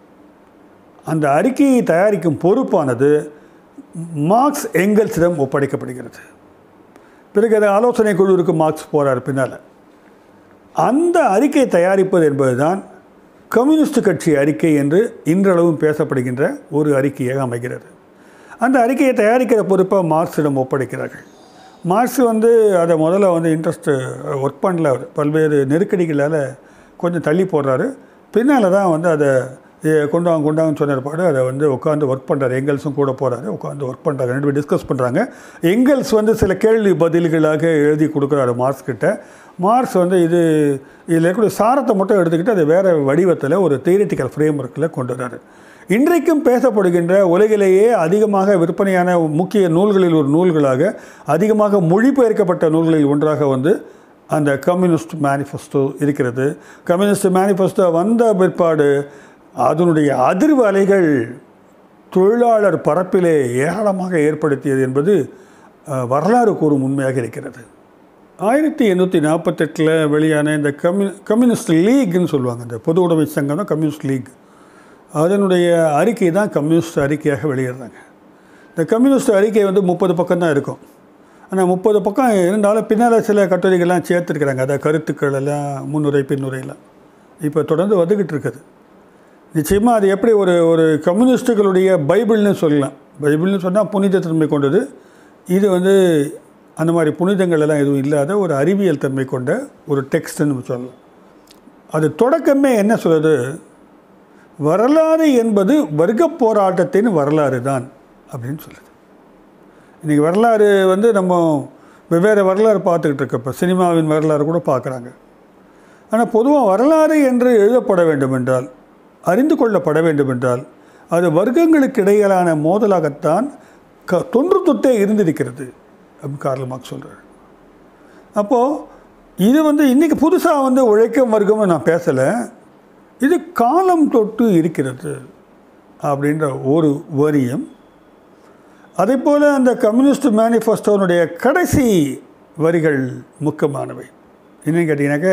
அந்த அறிக்கையை தயாரிக்கும் பொறுப்பானது மார்க்ஸ் எங்கெல்ஸிடம் ஒப்படைக்கப்படுகிறது பிறகு அது ஆலோசனை குழுவிற்கு மார்க்ஸ் போகிறார் பின்னால் அந்த அறிக்கை தயாரிப்பது என்பதுதான் கம்யூனிஸ்ட் கட்சி அறிக்கை என்று இன்றளவும் பேசப்படுகின்ற ஒரு அறிக்கையாக அமைகிறது அந்த அறிக்கையை தயாரிக்கிற பொறுப்பை மார்க்ஸிடம் ஒப்படைக்கிறார்கள் மார்க்ஸ் வந்து அதை முதல்ல வந்து இன்ட்ரெஸ்ட்டு ஒர்க் பண்ணல அவர் பல்வேறு நெருக்கடிகளால் கொஞ்சம் தள்ளி போடுறாரு பின்னால் தான் வந்து அதை ஏ, கொண்டாங்க கொண்டாங்கன்னு சொன்ன பாடு அதை வந்து உட்காந்து ஒர்க் பண்ணுறாரு எங்கல்ஸும் கூட போகிறாரு உட்காந்து ஒர்க் பண்ணுறாங்க ரெண்டு பேரும் டிஸ்கஸ் பண்ணுறாங்க எங்கல்ஸ் வந்து சில கேள்வி பதில்களாக எழுதி கொடுக்குறாரு மார்க்ஸ் கிட்ட மார்க்ஸ் வந்து இது இதில் இருக்கக்கூடிய சாரத்தை மட்டும் எடுத்துக்கிட்டு அதை வேறு வடிவத்தில் ஒரு தியரிட்டிக்கல் ஃப்ரேம் ஒர்க்கில் கொண்டு வர்றாரு இன்றைக்கும் பேசப்படுகின்ற உலகிலேயே அதிகமாக விற்பனையான முக்கிய நூல்களில் ஒரு நூல்களாக அதிகமாக மொழிபெயர்க்கப்பட்ட நூல்களில் ஒன்றாக வந்து அந்த கம்யூனிஸ்ட் மேனிஃபெஸ்டோ இருக்கிறது கம்யூனிஸ்ட் மேனிஃபெஸ்டோ வந்த பிற்பாடு அதனுடைய அதிர்வு அலைகள் தொழிலாளர் பரப்பிலே ஏராளமாக ஏற்படுத்தியது என்பது அஹ், வரலாறு கூறும் உண்மையாக இருக்கிறது ஆயிரத்தி எண்ணூற்றி நாற்பத்தெட்டில் வெளியான இந்த கம்யூ கம்யூனிஸ்ட் லீக்னு சொல்லுவாங்க இந்த பொது உடைமை சங்கம் தான் கம்யூனிஸ்ட் லீக் அதனுடைய அறிக்கை தான் கம்யூனிஸ்ட் அறிக்கையாக வெளியிடுறாங்க இந்த கம்யூனிஸ்ட் அறிக்கை வந்து முப்பது பக்கம் தான் இருக்கும் ஆனால் முப்பது பக்கம் இருந்தாலும் பின்னால் சில கட்டுரைகள்லாம் சேர்த்துருக்குறாங்க அதை கருத்துக்கள் எல்லாம் முன்னுரை பின்னுரையெல்லாம் இப்போ தொடர்ந்து வந்துக்கிட்டு இருக்குது நிச்சயமாக அது எப்படி ஒரு ஒரு கம்யூனிஸ்ட்டுகளுடைய பைபிள்னு சொல்லலாம் பைபிள்னு சொன்னால் புனிதத்தன்மை கொண்டது இது வந்து அந்த மாதிரி புனிதங்கள் எல்லாம் எதுவும் இல்லாத ஒரு அறிவியல் தன்மை கொண்ட ஒரு டெக்ஸ்ட்னு சொல்லலாம் அது தொடக்கமே என்ன சொல்லுது வரலாறு என்பது வர்க்க போராட்டத்தின் வரலாறு தான் அப்படின்னு சொல்லுது இன்றைக்கி வரலாறு வந்து நம்ம வெவ்வேறு வரலாறு பார்த்துக்கிட்டு இருக்க இப்போ சினிமாவின் வரலாறு கூட பார்க்குறாங்க ஆனால் பொதுவாக வரலாறு என்று எழுதப்பட வேண்டும் என்றால் அறிந்து கொள்ளப்பட வேண்டும் என்றால் அது வர்க்கங்களுக்கு இடையிலான மோதலாகத்தான் க தொன்று தொட்டே இருந்திருக்கிறது அப்படின்னு கார்ல் மார்க்ஸ் சொல்கிறார் அப்போது இது வந்து இன்றைக்கி புதுசாக வந்து உழைக்கும் வர்க்கம்னு நான் பேசலை இது காலம் தொட்டு இருக்கிறது அப்படின்ற ஒரு வரியும் அதே போல் அந்த கம்யூனிஸ்ட் மேனிஃபெஸ்டோனுடைய கடைசி வரிகள் முக்கியமானவை என்னன்னு கேட்டிங்கனாக்க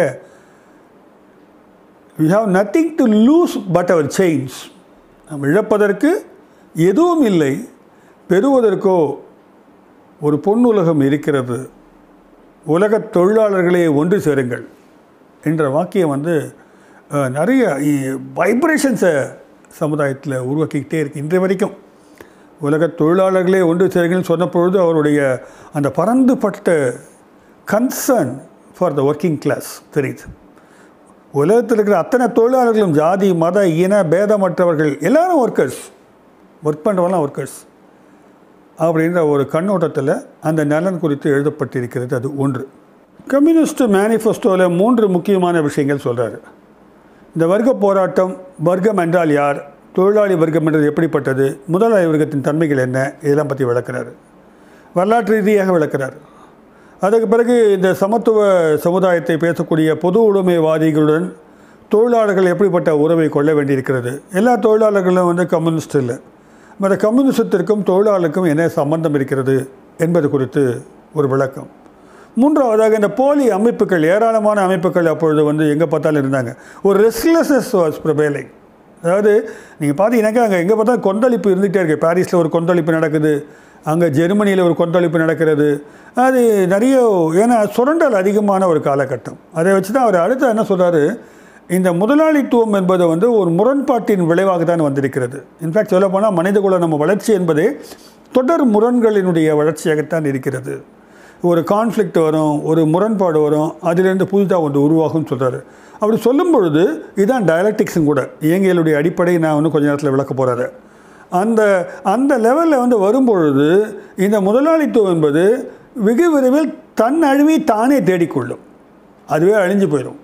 we have nothing to lose but our chains நாம் இழப்பதற்கு எதுவும் இல்லை பெறுவதற்கோ ஒரு பொன்னுலகம் இருக்கிறது உலகத் தொழிலாளர்களே ஒன்று சேருங்கள் என்ற வாக்கியம் வந்து அஹ், நிறைய வைப்ரேஷன்ஸை சமுதாயத்தில் உருவாக்கிக்கிட்டே இருக்கு இன்றைய வரைக்கும் உலக தொழிலாளர்களே ஒன்று சேருங்கள்னு சொன்ன பொழுது அவருடைய அந்த பறந்துபட்ட concern for the working class தெரியுது உலகத்தில் இருக்கிற அத்தனை தொழிலாளர்களும் ஜாதி மத இன பேதமற்றவர்கள் எல்லாரும் ஒர்க்கர்ஸ் ஒர்க் பண்ணுறவங்களாம் ஒர்க்கர்ஸ் அப்படின்ற ஒரு கண்ணோட்டத்தில் அந்த நலன் குறித்து எழுதப்பட்டிருக்கிறது அது ஒன்று கம்யூனிஸ்ட் மேனிஃபெஸ்டோவில் மூன்று முக்கியமான விஷயங்கள் சொல்கிறாரு இந்த வர்க்க போராட்டம் வர்க்கம் என்றால் யார் தொழிலாளி வர்க்கம் என்றது எப்படிப்பட்டது முதலாளி வர்க்கத்தின் தன்மைகள் என்ன இதெல்லாம் பற்றி விளக்குறாரு வரலாற்று ரீதியாக விளக்குறாரு அதுக்கு பிறகு இந்த சமத்துவ சமுதாயத்தை பேசக்கூடிய பொது உடைமைவாதிகளுடன் தொழிலாளர்கள் எப்படிப்பட்ட உறவை கொள்ள வேண்டியிருக்கிறது எல்லா தொழிலாளர்களும் வந்து கம்யூனிஸ்ட் இல்லை மற்ற கம்யூனிசத்திற்கும் தொழிலாளருக்கும் என்ன சம்பந்தம் இருக்கிறது என்பது குறித்து ஒரு விளக்கம் மூன்றாவதாக இந்த போலி அமைப்புகள் ஏராளமான அமைப்புகள் அப்பொழுது வந்து எங்கே பார்த்தாலும் இருந்தாங்க ஒரு ரெஸ்ட்லெஸ்னஸ் வாஸ் ப்ரிவேலிங் அதாவது நீங்கள் பார்த்தீங்கன்னாக்கா அங்கே எங்கே பார்த்தாலும் கொந்தளிப்பு இருந்துகிட்டே இருக்குது பாரிஸில் ஒரு கொந்தளிப்பு நடக்குது அங்கே ஜெர்மனியில் ஒரு கொந்தளிப்பு நடக்கிறது அது நிறைய ஏன்னா சுரண்டல் அதிகமான ஒரு காலகட்டம் அதை வச்சு தான் அவர் அடுத்து என்ன சொல்கிறாரு இந்த முதலாளித்துவம் என்பது வந்து ஒரு முரண்பாட்டின் விளைவாக தான் வந்திருக்கிறது இன்ஃபேக்ட் சொல்லப்போனால் மனிதகுல நம்ம வளர்ச்சி என்பதே தொடர் முரண்களினுடைய வளர்ச்சியாகத்தான் இருக்கிறது ஒரு கான்ஃப்ளிக்ட் வரும் ஒரு முரண்பாடு வரும் அதிலிருந்து புதிதாக ஒன்று உருவாகும் சொல்கிறாரு அப்படி சொல்லும் பொழுது இதுதான் டயலக்டிக்ஸும் கூட இயங்கியலுடைய அடிப்படை நான் வந்து கொஞ்ச நேரத்தில் விளக்க போகிறாரு அந்த அந்த லெவலில் வந்து வரும்பொழுது இந்த முதலாளித்துவம் என்பது வெகு விரைவில் தன் அழிவை தானே தேடிக்கொள்ளும் அதுவே அழிஞ்சு போயிடும்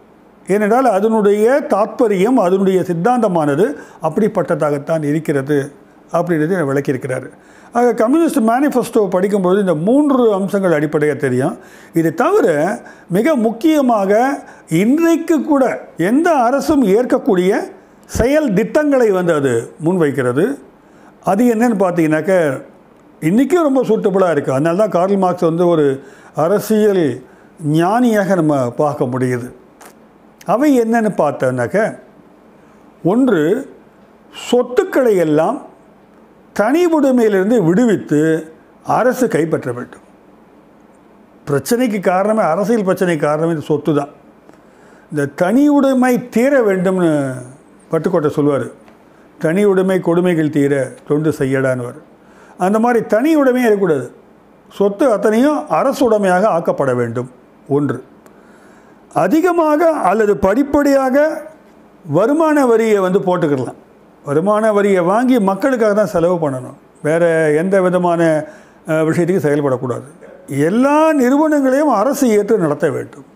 ஏனென்றால் அதனுடைய தாத்பரியம் அதனுடைய சித்தாந்தமானது அப்படிப்பட்டதாகத்தான் இருக்கிறது அப்படின்றது விளக்கியிருக்கிறார் ஆக கம்யூனிஸ்ட் மேனிஃபெஸ்டோ படிக்கும்பொழுது இந்த மூன்று அம்சங்கள் அடிப்படையாக தெரியும் இது தவிர மிக முக்கியமாக இன்றைக்கு கூட எந்த அரசும் ஏற்கக்கூடிய செயல் திட்டங்களை வந்து அது முன்வைக்கிறது அது என்னன்னு பார்த்தீங்கன்னாக்க இன்றைக்கும் ரொம்ப சூட்டபுளாக இருக்குது அதனால தான் கார்ல் மார்க்ஸ் வந்து ஒரு அரசியல் ஞானியாக நம்ம பார்க்க முடியுது அவை என்னன்னு பார்த்தோன்னாக்க ஒன்று சொத்துக்களை எல்லாம் தனி உடைமையிலிருந்து விடுவித்து அரசு கைப்பற்ற வேண்டும் பிரச்சனைக்கு காரணமே அரசியல் பிரச்சனைக்கு காரணமே இந்த சொத்து தான் இந்த தனி உடைமை தீர வேண்டும்னு பட்டுக்கோட்டை சொல்லுவார் தனி உடைமை கொடுமைகள் தீர தொண்டு செய்யடான்னுவார் அந்த மாதிரி தனி உடைமையே இருக்கக்கூடாது சொத்து அத்தனையும் அரசு உடைமையாக ஆக்கப்பட வேண்டும் ஒன்று அதிகமாக அல்லது படிப்படியாக வருமான வரியை வந்து போட்டுக்கிடலாம் வருமான வரியை வாங்கி மக்களுக்காக தான் செலவு பண்ணணும் வேறு எந்த விதமான அஹ், விஷயத்துக்கும் செயல்படக்கூடாது எல்லா நிறுவனங்களையும் அரசு ஏற்று நடத்த வேண்டும்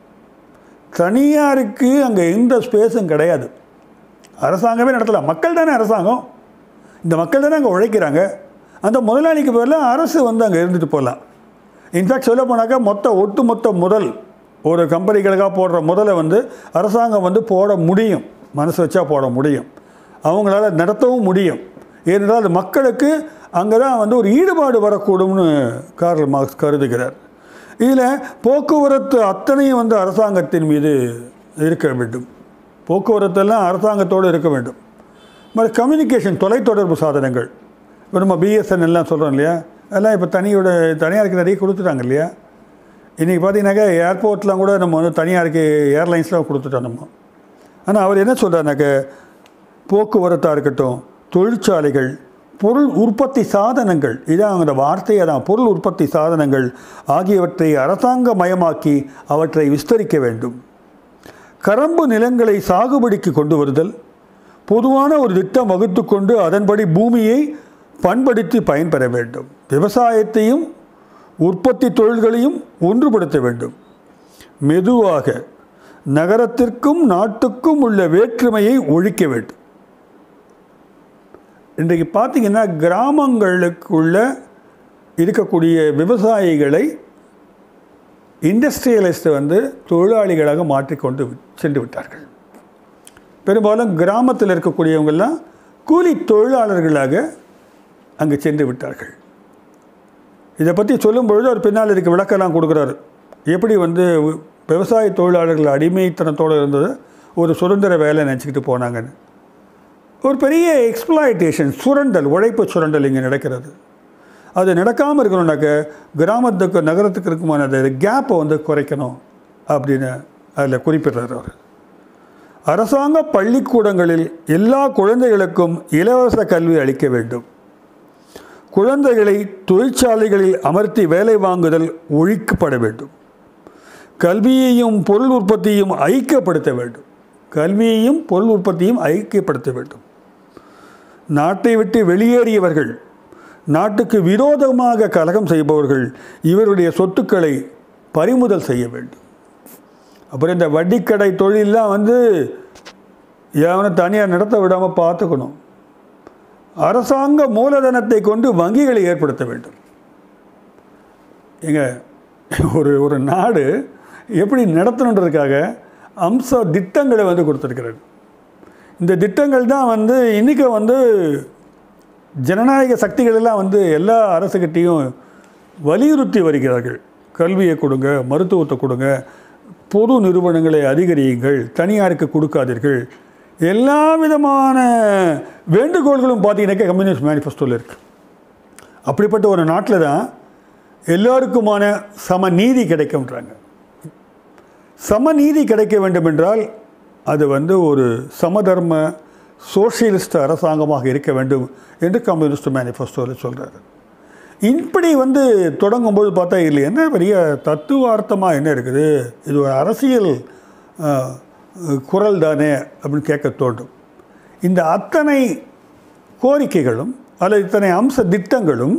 தனியாருக்கு அங்கே எந்த ஸ்பேஸும் கிடையாது அரசாங்கமே நடத்தலாம் மக்கள் தானே அரசாங்கம் இந்த மக்கள் தானே அங்கே உழைக்கிறாங்க அந்த முதலாளிக்கு பதிலாக அரசு வந்து அங்கே இருந்துட்டு போகலாம் இன்ஃபேக்ட் சொல்ல போனாக்கா மொத்த ஒட்டுமொத்த முதல் ஒரு கம்பெனிகளுக்காக போடுற முதலை வந்து அரசாங்கம் வந்து போட முடியும் மனசு வச்சா போட முடியும் அவங்களால நடத்தவும் முடியும் ஏனென்றால் அது மக்களுக்கு அங்கே தான் வந்து ஒரு ஈடுபாடு வரக்கூடும்னு கார்ல் மார்க்ஸ் கருதுகிறார் இதில் போக்குவரத்து அத்தனையும் வந்து அரசாங்கத்தின் மீது இருக்க வேண்டும் போக்குவரத்தெல்லாம் அரசாங்கத்தோடு இருக்க வேண்டும் மாதிரி கம்யூனிகேஷன் தொலைத்தொடர்பு சாதனங்கள் இப்போ நம்ம பிஎஸ்என் எல்லாம் சொல்கிறோம் இல்லையா அதெல்லாம் இப்போ தனியோட தனியாருக்கு நிறைய கொடுத்துட்டாங்க இல்லையா இன்றைக்கி பார்த்தீங்கன்னாக்கா ஏர்போர்ட்லாம் கூட நம்ம வந்து தனியாருக்கு ஏர்லைன்ஸ்லாம் கொடுத்துட்டோம் நம்ம ஆனால் அவர் என்ன சொல்கிறாருனாக்க போக்குவரத்தாக இருக்கட்டும் தொழிற்சாலைகள் பொருள் உற்பத்தி சாதனங்கள் இதான் அந்த வார்த்தையை தான் பொருள் உற்பத்தி சாதனங்கள் ஆகியவற்றை அரசாங்க மயமாக்கி அவற்றை விஸ்தரிக்க வேண்டும் கரம்பு நிலங்களை சாகுபடிக்கு கொண்டு வருதல் பொதுவான ஒரு திட்டம் வகுத்து கொண்டு அதன்படி பூமியை பண்படுத்தி பயன்பெற வேண்டும் விவசாயத்தையும் உற்பத்தி தொழில்களையும் ஒன்றுபடுத்த வேண்டும் மெதுவாக நகரத்திற்கும் நாட்டுக்கும் உள்ள வேற்றுமையை ஒழிக்க வேண்டும் இன்றைக்கு பார்த்தீங்கன்னா கிராமங்களுக்குள்ள இருக்கக்கூடிய விவசாயிகளை இண்டஸ்ட்ரியலிஸ்ட் வந்து தொழிலாளிகளாக மாற்றிக்கொண்டு வி- சென்று விட்டார்கள் பெரும்பாலும் கிராமத்தில் இருக்கக்கூடியவங்கெல்லாம் கூலி தொழிலாளர்களாக அங்கே சென்று விட்டார்கள் இதை பற்றி சொல்லும் பொழுது அவர் பின்னால் இருக்க விளக்கெல்லாம் கொடுக்குறாரு எப்படி வந்து வி- விவசாய தொழிலாளர்கள் அடிமைத்தனத்தோடு இருந்தது ஒரு சுதந்திர வேலை நினச்சிக்கிட்டு போனாங்கன்னு ஒரு பெரிய எக்ஸ்ப்ளாய்டேஷன் சுரண்டல் உழைப்பு சுரண்டல் இங்கே நடக்கிறது அது நடக்காமல் இருக்கணும்னாக்க கிராமத்துக்கு நகரத்துக்கு இருக்குமான அந்த கேப்பை வந்து குறைக்கணும் அப்படின்னு அதில் குறிப்பிடுறார் அவர் அரசாங்க பள்ளிக்கூடங்களில் எல்லா குழந்தைகளுக்கும் இலவச கல்வி அளிக்க வேண்டும் குழந்தைகளை தொழிற்சாலைகளில் அமர்த்தி வேலை வாங்குதல் ஒழிக்கப்பட வேண்டும் கல்வியையும் பொருள் உற்பத்தியும் ஐக்கியப்படுத்த வேண்டும் கல்வியையும் பொருள் உற்பத்தியும் ஐக்கியப்படுத்த வேண்டும் நாட்டை விட்டு வெளியேறியவர்கள் நாட்டுக்கு விரோதமாக கலகம் செய்பவர்கள் இவருடைய சொத்துக்களை பறிமுதல் செய்ய வேண்டும் அப்புறம் இந்த வட்டிக்கடை தொழிலெலாம் வந்து எவனை தனியார் நடத்த விடாமல் பார்த்துக்கணும் அரசாங்க மூலதனத்தை கொண்டு வங்கிகளை ஏற்படுத்த வேண்டும் எங்க ஒரு ஒரு நாடு எப்படி நடத்தணுன்றதுக்காக அம்ச திட்டங்களை வந்து கொடுத்துருக்கிறது இந்த திட்டங்கள் தான் வந்து இன்றைக்கி வந்து ஜனநாயக சக்திகள் எல்லாம் வந்து எல்லா அரசுகிட்டையும் வலியுறுத்தி வருகிறார்கள் கல்வியை கொடுங்க மருத்துவத்தை கொடுங்க பொது நிறுவனங்களை அதிகரியுங்கள் தனியாருக்கு கொடுக்காதீர்கள் எல்லா விதமான வேண்டுகோள்களும் பார்த்தீங்கன்னாக்கா கம்யூனிஸ்ட் மேனிஃபெஸ்டோவில் இருக்குது அப்படிப்பட்ட ஒரு நாட்டில் தான் எல்லோருக்குமான சம நீதி கிடைக்கும்ன்றாங்க சமநீதி கிடைக்க வேண்டும் என்றால் அது வந்து ஒரு சமதர்ம சோஷியலிஸ்ட் அரசாங்கமாக இருக்க வேண்டும் என்று கம்யூனிஸ்ட் மேனிஃபெஸ்டோவில் சொல்கிறாரு இப்படி வந்து தொடங்கும்போது பார்த்தா இதில் என்ன பெரிய தத்துவார்த்தமாக என்ன இருக்குது இது ஒரு அரசியல் அஹ், குரல் தானே அப்படின்னு கேட்க தோன்றும் இந்த அத்தனை கோரிக்கைகளும் அல்லது இத்தனை அம்ச திட்டங்களும்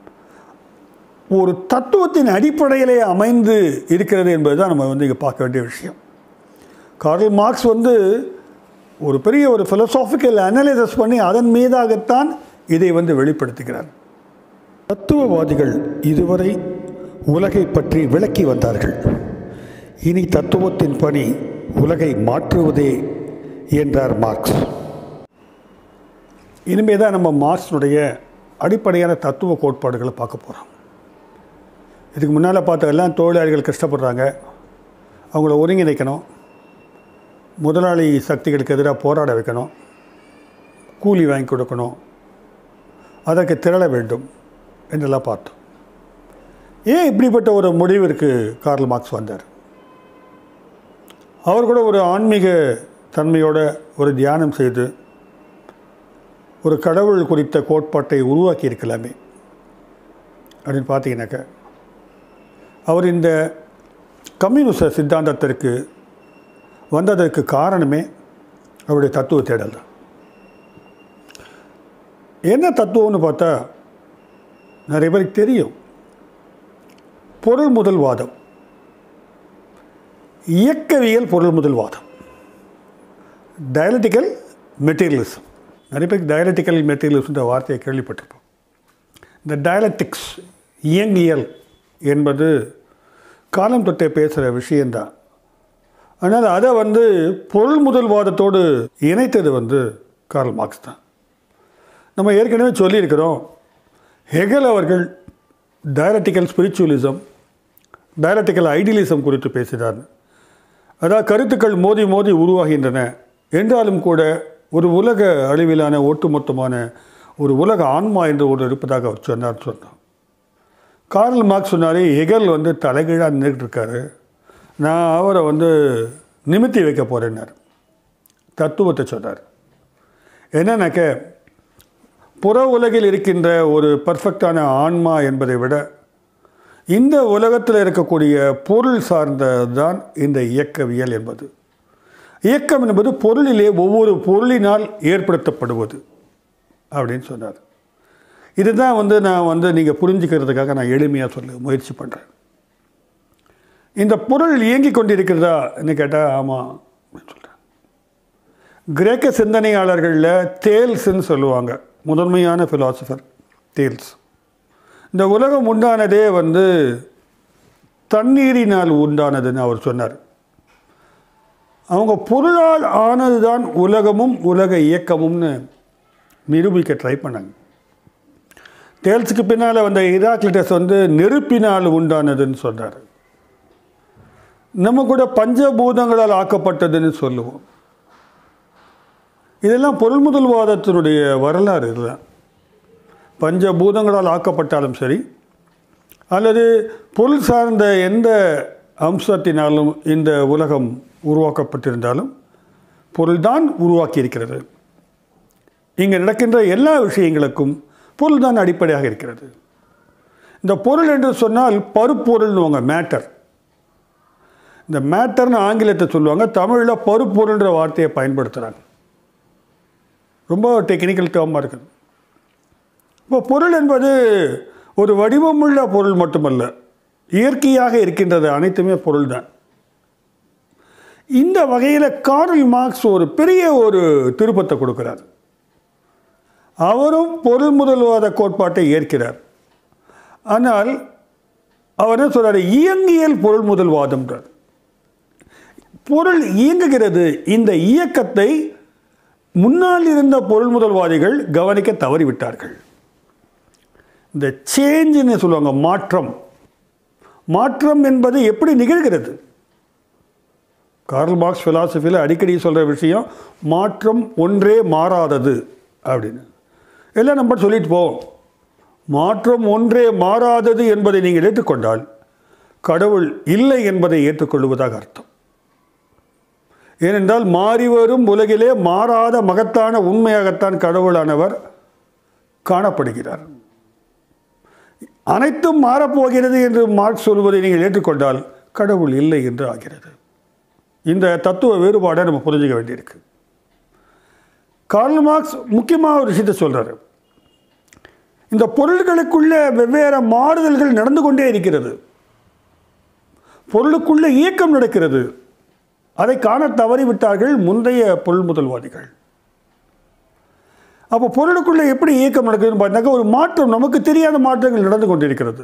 ஒரு தத்துவத்தின் அடிப்படையிலே அமைந்து இருக்கிறது என்பது தான் நம்ம வந்து இங்கே பார்க்க வேண்டிய விஷயம் கார்ல் மார்க்ஸ் வந்து ஒரு பெரிய ஒரு philosophical அனலைசஸ் பண்ணி அதன் மீதாகத்தான் இதை வந்து வெளிப்படுத்துகிறார் தத்துவவாதிகள் இதுவரை உலகை பற்றி விளக்கி வந்தார்கள் இனி தத்துவத்தின் பணி உலகை மாற்றுவதே என்றார் மார்க்ஸ் இனிமே தான் நம்ம மார்க்ஸினுடைய அடிப்படையான தத்துவ கோட்பாடுகளை பார்க்க போகிறோம் இதுக்கு முன்னால் பார்த்த எல்லாம் தொழிலாளிகள் கஷ்டப்படுறாங்க அவங்கள ஒருங்கிணைக்கணும் முதலாளி சக்திகளுக்கு எதிராக போராட வைக்கணும் கூலி வாங்கி கொடுக்கணும் அதற்கு திரள வேண்டும் என்றெல்லாம் பார்த்தோம் ஏன் இப்படிப்பட்ட ஒரு முடிவிற்கு கார்ல் மார்க்ஸ் வந்தார் அவர் கூட ஒரு ஆன்மீக தன்மையோட ஒரு தியானம் செய்து ஒரு கடவுள் குறித்த கோட்பாட்டை உருவாக்கி இருக்கலாமே அப்படின்னு பார்த்தீங்கன்னாக்க அவர் இந்த கம்யூனிச சித்தாந்தத்திற்கு வந்ததற்கு காரணமே அவருடைய தத்துவ தேடல் தான் என்ன தத்துவம்னு பார்த்தா நிறைய பேருக்கு தெரியும் பொருள் முதல் வாதம் இயக்கவியல் பொருள் முதல் வாதம் டயலட்டிக்கல் மெட்டீரியலிசம் நிறைய பேருக்கு டயலட்டிக்கல் மெட்டீரியலிசம்ன்ற வார்த்தையை கேள்விப்பட்டிருப்போம் இந்த டயலட்டிக்ஸ் இயங்கியல் என்பது காலம் தொட்டே பேசுகிற விஷயந்தான் ஆனால் அதை வந்து பொருள் முதல்வாதத்தோடு இணைத்தது வந்து கார்ல் மார்க்ஸ் தான் நம்ம ஏற்கனவே சொல்லியிருக்கிறோம் ஹெகல் அவர்கள் டயலட்டிக்கல் ஸ்பிரிச்சுவலிசம் டயலட்டிக்கல் ஐடியலிசம் குறித்து பேசினார் அதாவது கருத்துக்கள் மோதி மோதி உருவாகின்றன என்றாலும் கூட ஒரு உலக அளவிலான ஒட்டுமொத்தமான ஒரு உலக ஆன்மா என்று ஒன்று இருப்பதாக அவர் சொன்னார் சொன்னோம் கார்ல் மார்க்ஸ் சொன்னார் ஹெகல் வந்து தலைகீழாக நின்றுட்டு இருக்காரு நான் அவரை வந்து நிமித்தி வைக்க போகிறேன்னார் தத்துவத்தை சொன்னார் என்னன்னாக்க புற உலகில் இருக்கின்ற ஒரு பர்ஃபெக்டான ஆன்மா என்பதை விட இந்த உலகத்தில் இருக்கக்கூடிய பொருள் சார்ந்தது தான் இந்த இயக்கவியல் என்பது இயக்கம் என்பது பொருளிலே ஒவ்வொரு பொருளினால் ஏற்படுத்தப்படுவது அப்படின்னு சொன்னார் இதுதான் வந்து நான் வந்து நீங்கள் புரிஞ்சுக்கிறதுக்காக நான் எளிமையாக சொல்ல முயற்சி பண்ணுறேன் இந்த பொருள் இயங்கி கொண்டிருக்கிறதா என்ன கேட்டால் ஆமாம் அப்படின்னு சொல்கிறேன் கிரேக்க சிந்தனையாளர்களில் தேல்ஸ்ன்னு சொல்லுவாங்க முதன்மையான ஃபிலாசபர் தேல்ஸ் இந்த உலகம் உண்டானதே வந்து தண்ணீரினால் உண்டானதுன்னு அவர் சொன்னார் அவங்க பொருளால் ஆனது தான் உலகமும் உலக இயக்கமும்னு நிரூபிக்க ட்ரை பண்ணாங்க தேல்ஸுக்கு பின்னால் வந்த இராக்லிட்டஸ் வந்து நெருப்பினால் உண்டானதுன்னு சொன்னார் நம்ம கூட பஞ்சபூதங்களால் ஆக்கப்பட்டதுன்னு சொல்லுவோம் இதெல்லாம் பொருள் முதல்வாதத்தினுடைய வரலாறு இதுதான் பஞ்சபூதங்களால் ஆக்கப்பட்டாலும் சரி அல்லது பொருள் சார்ந்த எந்த அம்சத்தினாலும் இந்த உலகம் உருவாக்கப்பட்டிருந்தாலும் பொருள்தான் உருவாக்கி இருக்கிறது இங்கே நடக்கின்ற எல்லா விஷயங்களுக்கும் பொருள் தான் அடிப்படையாக இருக்கிறது இந்த பொருள் என்று சொன்னால் பருப்பொருள்னுவாங்க மேட்டர் இந்த மேட்டர்னு ஆங்கிலத்தை சொல்லுவாங்க தமிழில் பருப்பொருள்ன்ற வார்த்தையை பயன்படுத்துகிறாங்க ரொம்ப டெக்னிக்கல் டேர்மாக இருக்குது இப்போ பொருள் என்பது ஒரு வடிவமுள்ள பொருள் மட்டுமல்ல இயற்கையாக இருக்கின்றது அனைத்துமே பொருள் தான் இந்த வகையில் கார்ல் மார்க்ஸ் ஒரு பெரிய ஒரு திருப்பத்தை கொடுக்கிறார் அவரும் பொருள் முதல்வாத கோட்பாட்டை ஏற்கிறார் ஆனால் அவர் என்ன சொல்றாரு இயங்கியல் பொருள் முதல்வாதம்ன்றார் பொருள் இயங்குகிறது இந்த இயக்கத்தை முன்னால் இருந்த பொருள் முதல்வாதிகள் கவனிக்க தவறிவிட்டார்கள் இந்த சேஞ்சுன்னு சொல்லுவாங்க மாற்றம் மாற்றம் என்பது எப்படி நிகழ்கிறது கார்ல் மார்க்ஸ் ஃபிலாசபியில் அடிக்கடி சொல்கிற விஷயம் மாற்றம் ஒன்றே மாறாதது அப்படின்னு எல்லாம் நம்ம சொல்லிட்டு போவோம் மாற்றம் ஒன்றே மாறாதது என்பதை நீங்கள் ஏற்றுக்கொண்டால் கடவுள் இல்லை என்பதை ஏற்றுக்கொள்வதாக அர்த்தம் ஏனென்றால் மாறி வரும் உலகிலே மாறாத மகத்தான உண்மையாகத்தான் கடவுளானவர் காணப்படுகிறார் அனைத்தும் மாறப்போகிறது என்று மார்க்ஸ் சொல்வதை நீங்கள் ஏற்றுக்கொண்டால் கடவுள் இல்லை என்று ஆகிறது இந்த தத்துவ வேறுபாடை நம்ம புரிஞ்சுக்க வேண்டியிருக்கு கார்ல் மார்க்ஸ் முக்கியமாக ஒரு விஷயத்தை சொல்கிறாரு இந்த பொருள்களுக்குள்ள வெவ்வேறு மாறுதல்கள் நடந்து கொண்டே இருக்கிறது பொருளுக்குள்ள இயக்கம் நடக்கிறது அதை காண தவறிவிட்டார்கள் முந்தைய பொருள் முதல்வாதிகள் அப்போ பொருளுக்குள்ளே எப்படி இயக்கம் நடக்குதுன்னு பார்த்தீங்கன்னாக்கா ஒரு மாற்றம் நமக்கு தெரியாத மாற்றங்கள் நடந்து கொண்டிருக்கிறது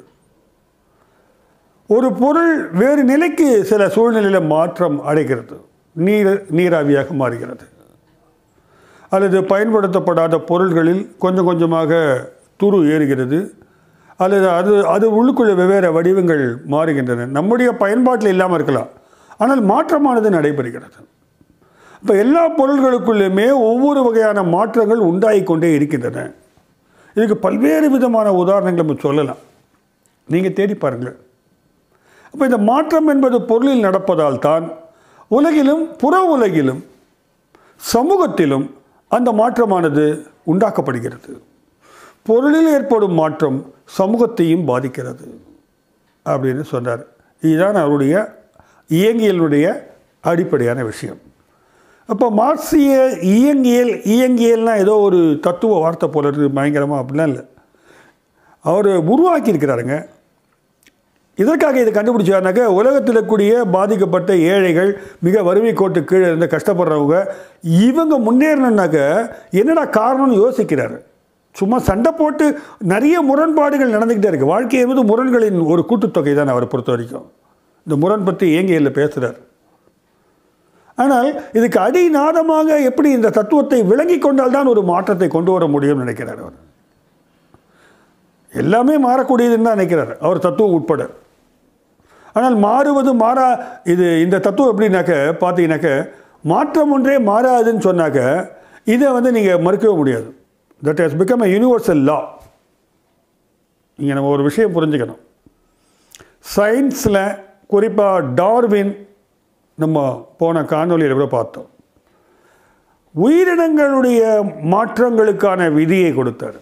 ஒரு பொருள் வேறு நிலைக்கு சில சூழ்நிலையில் மாற்றம் அடைகிறது நீர் நீராவியாக மாறுகிறது அல்லது பயன்படுத்தப்படாத பொருள்களில் கொஞ்சம் கொஞ்சமாக துரு ஏறுகிறது அல்லது அது அது உள்ளுக்குள்ள வெவ்வேறு வடிவங்கள் மாறுகின்றன நம்முடைய பயன்பாட்டில் இல்லாமல் இருக்கலாம் ஆனால் மாற்றமானது நடைபெறுகிறது இப்போ எல்லா பொருள்களுக்குள்ளேயுமே ஒவ்வொரு வகையான மாற்றங்கள் உண்டாகி கொண்டே இருக்கின்றன இதுக்கு பல்வேறு விதமான உதாரணங்கள் நம்ம சொல்லலாம் நீங்கள் தேடி பாருங்கள் அப்போ இந்த மாற்றம் என்பது பொருளில் நடப்பதால் தான் உலகிலும் புற உலகிலும் சமூகத்திலும் அந்த மாற்றமானது உண்டாக்கப்படுகிறது பொருளில் ஏற்படும் மாற்றம் சமூகத்தையும் பாதிக்கிறது அப்படின்னு சொன்னார் இதுதான் அவருடைய இயங்கியலுடைய அடிப்படையான விஷயம் அப்போ மார்க்சிய இயங்கியல் இயங்கியல்னால் ஏதோ ஒரு தத்துவ வார்த்தை போல இருக்குது பயங்கரமாக அப்படிலாம் இல்லை அவர் உருவாக்கியிருக்கிறாருங்க இதற்காக இதை கண்டுபிடிச்சாருனாக்க உலகத்தில் இருக்கக்கூடிய பாதிக்கப்பட்ட ஏழைகள் மிக வறுமை கோட்டு கீழே இருந்து கஷ்டப்படுறவங்க இவங்க முன்னேறணுன்னாக்க என்னடா காரணம்னு யோசிக்கிறாரு சும்மா சண்டை போட்டு நிறைய முரண்பாடுகள் நடந்துக்கிட்டே இருக்குது வாழ்க்கை என்பது முரண்களின் ஒரு கூட்டுத்தொகை தான் அவரை பொறுத்த வரைக்கும் இந்த முரண் பற்றி இயங்கியலில் பேசுகிறார் ஆனால் இதுக்கு அடிநாதமாக எப்படி இந்த தத்துவத்தை விளங்கி கொண்டால் தான் ஒரு மாற்றத்தை கொண்டு வர முடியும்னு நினைக்கிறார் அவர் எல்லாமே மாறக்கூடியதுன்னு தான் நினைக்கிறார் அவர் தத்துவம் உட்பட ஆனால் மாறுவது மாறா இது இந்த தத்துவம் எப்படின்னாக்க பார்த்தீங்கன்னாக்க மாற்றம் ஒன்றே மாறாதுன்னு சொன்னாக்க இதை வந்து நீங்கள் மறுக்கவே முடியாது that has become a universal law இங்கே நம்ம ஒரு விஷயம் புரிஞ்சுக்கணும் சயின்ஸில் குறிப்பாக டார்வின் நம்ம போன காணொலியில் கூட பார்த்தோம் உயிரினங்களுடைய மாற்றங்களுக்கான விதியை கொடுத்தார்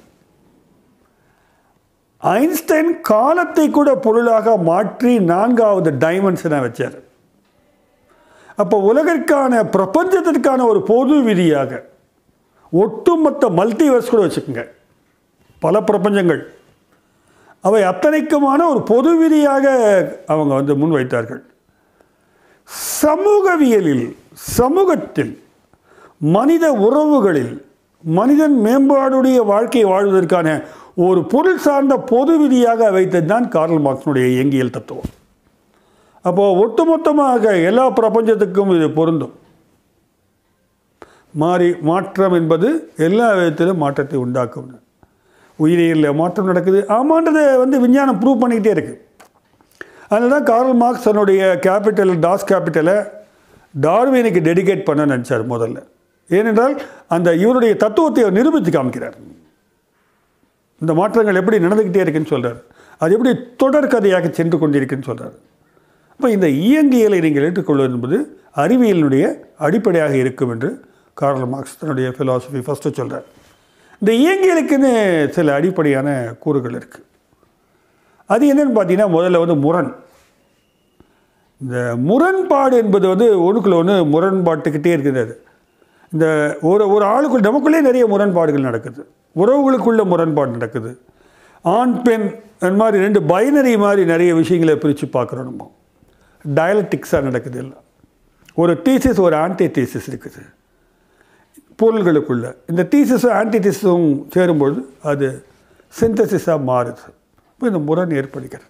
ஐன்ஸ்டைன் காலத்தை கூட பொருளாக மாற்றி நான்காவது டைமென்ஷனை வச்சார் அப்போ உலகிற்கான பிரபஞ்சத்திற்கான ஒரு பொது விதியாக ஒட்டுமொத்த மல்டிவர்ஸ் கூட வச்சுக்கோங்க பல பிரபஞ்சங்கள் அவை அத்தனைக்குமான ஒரு பொது விதியாக அவங்க வந்து முன்வைத்தார்கள் சமூகவியலில் சமூகத்தில் மனித உறவுகளில் மனிதன் மேம்பாடுடைய வாழ்க்கையை வாழ்வதற்கான ஒரு பொருள் சார்ந்த பொது விதியாக வைத்தது தான் கார்ல் மார்க்ஸனுடைய இயங்கியல் தத்துவம் அப்போது ஒட்டுமொத்தமாக எல்லா பிரபஞ்சத்துக்கும் இது பொருந்தும் மாறி மாற்றம் என்பது எல்லா விதத்திலும் மாற்றத்தை உண்டாக்கும் உயிரியலில் மாற்றம் நடக்குது ஆமான்றதை வந்து விஞ்ஞானம் ப்ரூவ் பண்ணிக்கிட்டே இருக்குது அதனால தான் கார்ல் மார்க்ஸ் தன்னுடைய கேபிட்டல் டாஸ் கேபிட்டலை டார்வினுக்கு டெடிகேட் பண்ண நினச்சார் முதல்ல ஏனென்றால் அந்த இவருடைய தத்துவத்தை அவர் நிரூபித்து காமிக்கிறார் இந்த மாற்றங்கள் எப்படி நடந்துக்கிட்டே இருக்குன்னு சொல்கிறார் அது எப்படி தொடர்கதையாக சென்று கொண்டிருக்குன்னு சொல்கிறார் அப்போ இந்த இயங்கியலை நீங்கள் ஏற்றுக்கொள்வது என்பது அறிவியலினுடைய அடிப்படையாக இருக்கும் என்று கார்ல் மார்க்ஸ் தன்னுடைய ஃபிலாசபி ஃபஸ்ட்டு சொல்கிறார் இந்த இயங்கியலுக்குன்னு சில அடிப்படையான கூறுகள் இருக்குது அது என்னன்னு பார்த்தீங்கன்னா முதல்ல வந்து முரண் இந்த முரண்பாடு என்பது வந்து ஒன்றுக்குள்ள ஒன்று முரண்பாட்டுக்கிட்டே இருக்குது அது இந்த ஒரு ஒரு ஆளுக்குள் நமக்குள்ளே நிறைய முரண்பாடுகள் நடக்குது உறவுகளுக்குள்ள முரண்பாடு நடக்குது ஆண் பெண் அந்த மாதிரி ரெண்டு பைனரி மாதிரி நிறைய விஷயங்களை பிரித்து பார்க்குறோம் நம்ம டயலட்டிக்ஸாக நடக்குது எல்லாம் ஒரு தீசிஸ் ஒரு ஆன்டி தீசிஸ் இருக்குது பொருள்களுக்குள்ள இந்த தீசிஸும் ஆன்டி தீசிஸும் சேரும்பொழுது அது சிந்தசிஸாக மாறுது இப்போ இந்த முரண் ஏற்படுகிறது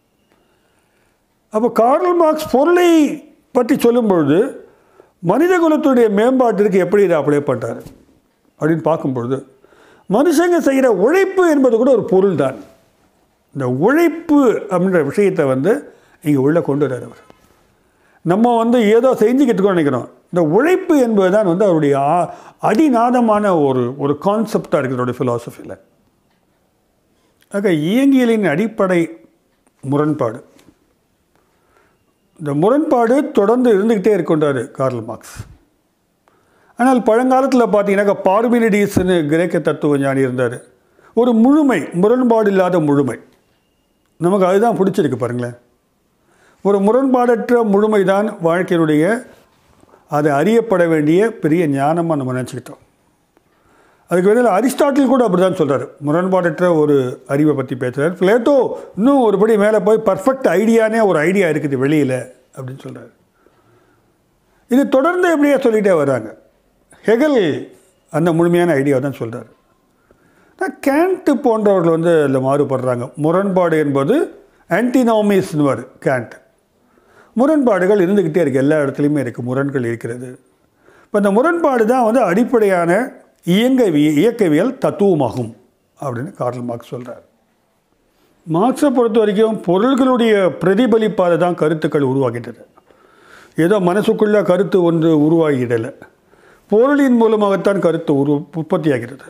அப்போ கார்ல் மார்க்ஸ் பொருளை பற்றி சொல்லும் பொழுது மனித குலத்துடைய மேம்பாட்டிற்கு எப்படி இதை அப்ளை பண்ணுறாரு அப்படின்னு பார்க்கும்பொழுது மனுஷங்க செய்கிற உழைப்பு என்பது கூட ஒரு பொருள் தான் இந்த உழைப்பு அப்படின்ற விஷயத்தை வந்து இங்கே உள்ளே கொண்டு வர்றார் அவர் நம்ம வந்து ஏதோ செஞ்சுக்கிட்டு இருக்கோம் நினைக்கிறோம் இந்த உழைப்பு என்பது தான் வந்து அவருடைய ஆ- அடிநாதமான ஒரு ஒரு கான்செப்டாக இருக்குது அவருடைய ஃபிலாசபியில் ஆக இயங்கியலின் அடிப்படை முரண்பாடு இந்த முரண்பாடு தொடர்ந்து இருந்துக்கிட்டே இருக்கின்றார் கார்ல் மார்க்ஸ் ஆனால் பழங்காலத்தில் பார்த்தீங்கன்னாக்கா பார்மினிடிஸ்னு கிரேக்க தத்துவ ஞானி இருந்தார் ஒரு முழுமை முரண்பாடு இல்லாத முழுமை நமக்கு அதுதான் பிடிச்சிருக்கு பாருங்களேன் ஒரு முரண்பாடற்ற முழுமை தான் வாழ்க்கையினுடைய அது அறியப்பட வேண்டிய பெரிய ஞானமாக நம்ம நினச்சிக்கிட்டோம் அதுக்கு வெளியில் அரிஸ்டாட்டில் கூட அப்படி தான் சொல்கிறார் முரண்பாடற்ற ஒரு அறிவை பற்றி பேசுகிறார் பிளேட்டோ இன்னும் ஒருபடி மேலே போய் பர்ஃபெக்ட் ஐடியானே ஒரு ஐடியா இருக்குது வெளியில் அப்படின்னு சொல்கிறார் இது தொடர்ந்து எப்படியே சொல்லிகிட்டே வர்றாங்க ஹெகல் அந்த முழுமையான ஐடியா தான் சொல்கிறார் கேண்ட்டு போன்றவர்கள் வந்து அதில் மாறுபடுறாங்க முரண்பாடு என்பது ஆன்டினாமிஸ்னுவார் கேண்ட் முரண்பாடுகள் இருந்துக்கிட்டே இருக்குது எல்லா இடத்துலையுமே இருக்குது முரண்கள் இருக்கிறது இப்போ இந்த முரண்பாடு தான் வந்து அடிப்படையான இயங்கவி இயக்கவியல் தத்துவமாகும் அப்படின்னு கார்ல் மார்க்ஸ் சொல்கிறார் மார்க்ஸை பொறுத்த வரைக்கும் பொருள்களுடைய பிரதிபலிப்பால் தான் கருத்துக்கள் உருவாகின்றது ஏதோ மனசுக்குள்ள கருத்து ஒன்று உருவாகிடலை பொருளின் மூலமாகத்தான் கருத்து உரு உற்பத்தியாகிறது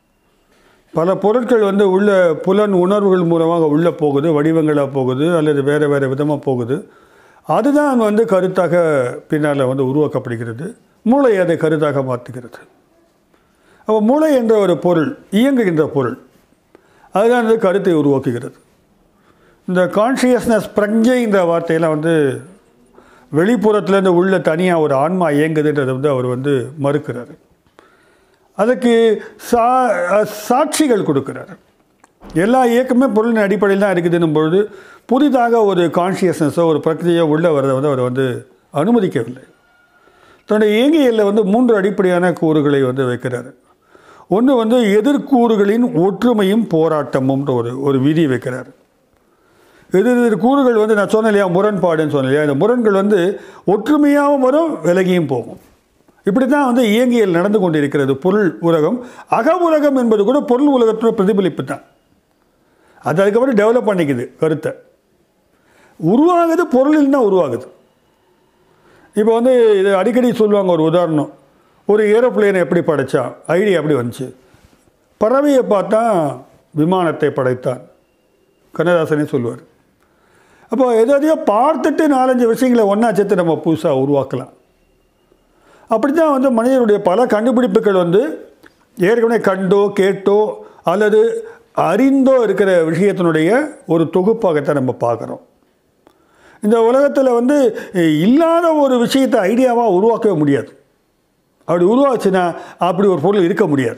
பல பொருட்கள் வந்து உள்ள புலன் உணர்வுகள் மூலமாக உள்ளே போகுது வடிவங்களாக போகுது அல்லது வேறு வேறு விதமாக போகுது அதுதான் வந்து கருத்தாக பின்னால் வந்து உருவாக்கப்படுகிறது மூளை அதை கருத்தாக மாற்றுகிறது அப்போ மூளை என்ற ஒரு பொருள் இயங்குகின்ற பொருள் அதுதான் வந்து கருத்தை உருவாக்குகிறது இந்த கான்ஷியஸ்னஸ் பிரஞ்சைன்ற வார்த்தையெல்லாம் வந்து வெளிப்புறத்துலேருந்து உள்ள தனியாக ஒரு ஆன்மா இயங்குதுன்றதை வந்து அவர் வந்து மறுக்கிறார் அதுக்கு சா சாட்சிகள் கொடுக்குறார் எல்லா இயக்கமே பொருளின் அடிப்படையில் தான் இருக்குதுன்னும் பொழுது புதிதாக ஒரு கான்ஷியஸ்னஸோ ஒரு பிரக்தியோ உள்ளே வரதை வந்து அவர் வந்து அனுமதிக்கவில்லை தன்னுடைய இயங்கியலில் வந்து மூன்று அடிப்படையான கூறுகளை வந்து வைக்கிறார் ஒன்று வந்து எதிர்கூறுகளின் ஒற்றுமையும் போராட்டமும்ன்ற ஒரு ஒரு விதி வைக்கிறார் எதிர் எதிர் கூறுகள் வந்து நான் சொன்னேன் இல்லையா முரண்பாடுன்னு சொன்னேன் இல்லையா இந்த முரண்கள் வந்து ஒற்றுமையாகவும் வரும் விலகியும் போகும் இப்படி தான் வந்து இயங்கியல் நடந்து கொண்டிருக்கிறது பொருள் உலகம் அக உலகம் என்பது கூட பொருள் உலகத்தோட பிரதிபலிப்பு தான் அது அதுக்கப்புறம் டெவலப் பண்ணிக்குது கருத்தை உருவாகுது பொருளில் தான் உருவாகுது இப்போ வந்து இது அடிக்கடி சொல்லுவாங்க ஒரு உதாரணம் ஒரு ஏரோப்ளேனை எப்படி படைத்தான் ஐடியா எப்படி வந்துச்சு பறவையை பார்த்தா விமானத்தை படைத்தான் கண்ணதாசனே சொல்லுவார் அப்போ எதோ எதையோ பார்த்துட்டு நாலஞ்சு விஷயங்களை ஒன்றா சேர்த்து நம்ம புதுசாக உருவாக்கலாம் அப்படி தான் வந்து மனிதனுடைய பல கண்டுபிடிப்புகள் வந்து ஏற்கனவே கண்டோ கேட்டோ அல்லது அறிந்தோ இருக்கிற விஷயத்தினுடைய ஒரு தொகுப்பாகத்தான் நம்ம பார்க்குறோம் இந்த உலகத்தில் வந்து இல்லாத ஒரு விஷயத்தை ஐடியாவாக உருவாக்கவே முடியாது அப்படி உருவாச்சுன்னா அப்படி ஒரு பொருள் இருக்க முடியாது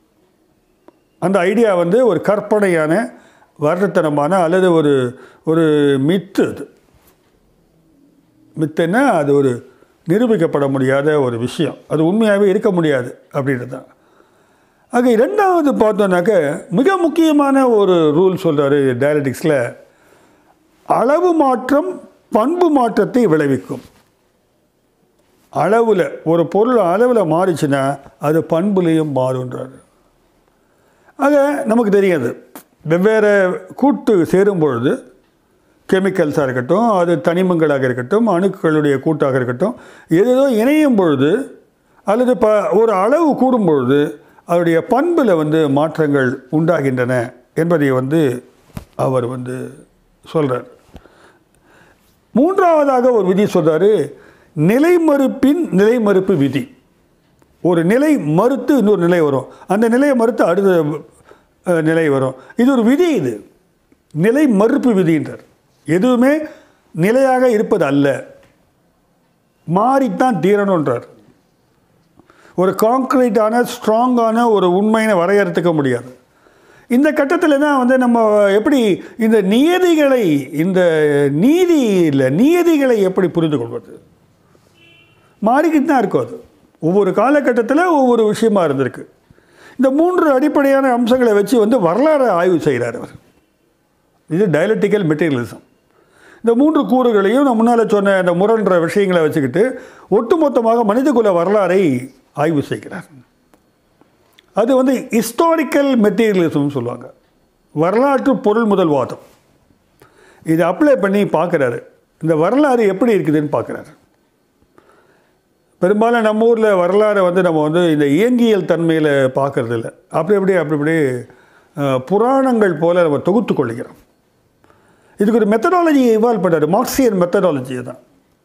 அந்த ஐடியா வந்து ஒரு கற்பனையான வருடத்தனமான அல்லது ஒரு ஒரு மித்து அது மித்துன்னா அது ஒரு நிரூபிக்கப்பட முடியாத ஒரு விஷயம் அது உண்மையாகவே இருக்க முடியாது அப்படின்றது தான் ஆக இரண்டாவது பார்த்தோன்னாக்க மிக முக்கியமான ஒரு ரூல் சொல்கிறாரு டயலட்டிக்ஸில் அளவு மாற்றம் பண்பு மாற்றத்தை விளைவிக்கும் அளவில் ஒரு பொருள் அளவில் மாறிச்சுன்னா அது பண்புலேயும் மாறுன்றார் ஆக நமக்கு தெரியாது வெவ்வேறு கூட்டு சேரும் பொழுது கெமிக்கல்ஸாக இருக்கட்டும் அது தனிமங்களாக இருக்கட்டும் அணுக்களுடைய கூட்டாக இருக்கட்டும் ஏதேதோ இணையும் பொழுது அல்லது ப ஒரு அளவு கூடும் பொழுது அவருடைய பண்பில் வந்து மாற்றங்கள் உண்டாகின்றன என்பதை வந்து அவர் வந்து சொல்கிறார் மூன்றாவதாக ஒரு விதி சொல்கிறாரு நிலைமறுப்பின் நிலைமறுப்பு விதி ஒரு நிலை மறுத்து இன்னொரு நிலை வரும் அந்த நிலையை மறுத்து அடுத்த அஹ், நிலை வரும் இது ஒரு விதி இது நிலை மறுப்பு விதின்றார் எதுவுமே நிலையாக இருப்பது அல்ல மாறித்தான் தீரணுன்றார் ஒரு கான்க்ரீட்டான ஸ்ட்ராங்கான ஒரு உண்மையை வரையறுத்துக்க முடியாது இந்த கட்டத்தில் தான் வந்து நம்ம எப்படி இந்த நியதிகளை இந்த நீதி இல்லை நியதிகளை எப்படி புரிந்து கொள்வது மாறிக்கிட்டு தான் இருக்கும் அது ஒவ்வொரு காலகட்டத்தில் ஒவ்வொரு விஷயமா இருந்திருக்கு இந்த மூன்று அடிப்படையான அம்சங்களை வச்சு வந்து வரலாறு ஆய்வு செய்கிறார் அவர் இது டயலட்டிக்கல் மெட்டீரியலிசம் இந்த மூன்று கூறுகளையும் நான் முன்னால் சொன்ன இந்த முரண்ற விஷயங்களை வச்சுக்கிட்டு ஒட்டுமொத்தமாக மனிதகுல வரலாறை ஆய்வு செய்கிறார் அது வந்து ஹிஸ்டாரிக்கல் மெட்டீரியலிசம்னு சொல்லுவாங்க வரலாற்று பொருள் முதல்வாதம் இதை அப்ளை பண்ணி பார்க்குறாரு இந்த வரலாறு எப்படி இருக்குதுன்னு பார்க்குறாரு பெரும்பாலும் நம்ம ஊரில் வரலாறை வந்து நம்ம வந்து இந்த இயங்கியல் தன்மையில் பார்க்கறது இல்லை அப்படி அப்படி அப்படி இப்படி அஹ், புராணங்கள் போல நம்ம தொகுத்து கொள்கிறோம் இதுக்கு ஒரு மெத்தடாலஜியை இவால்வ் பண்ணார் மார்க்சியன் மெத்தடாலஜியை தான்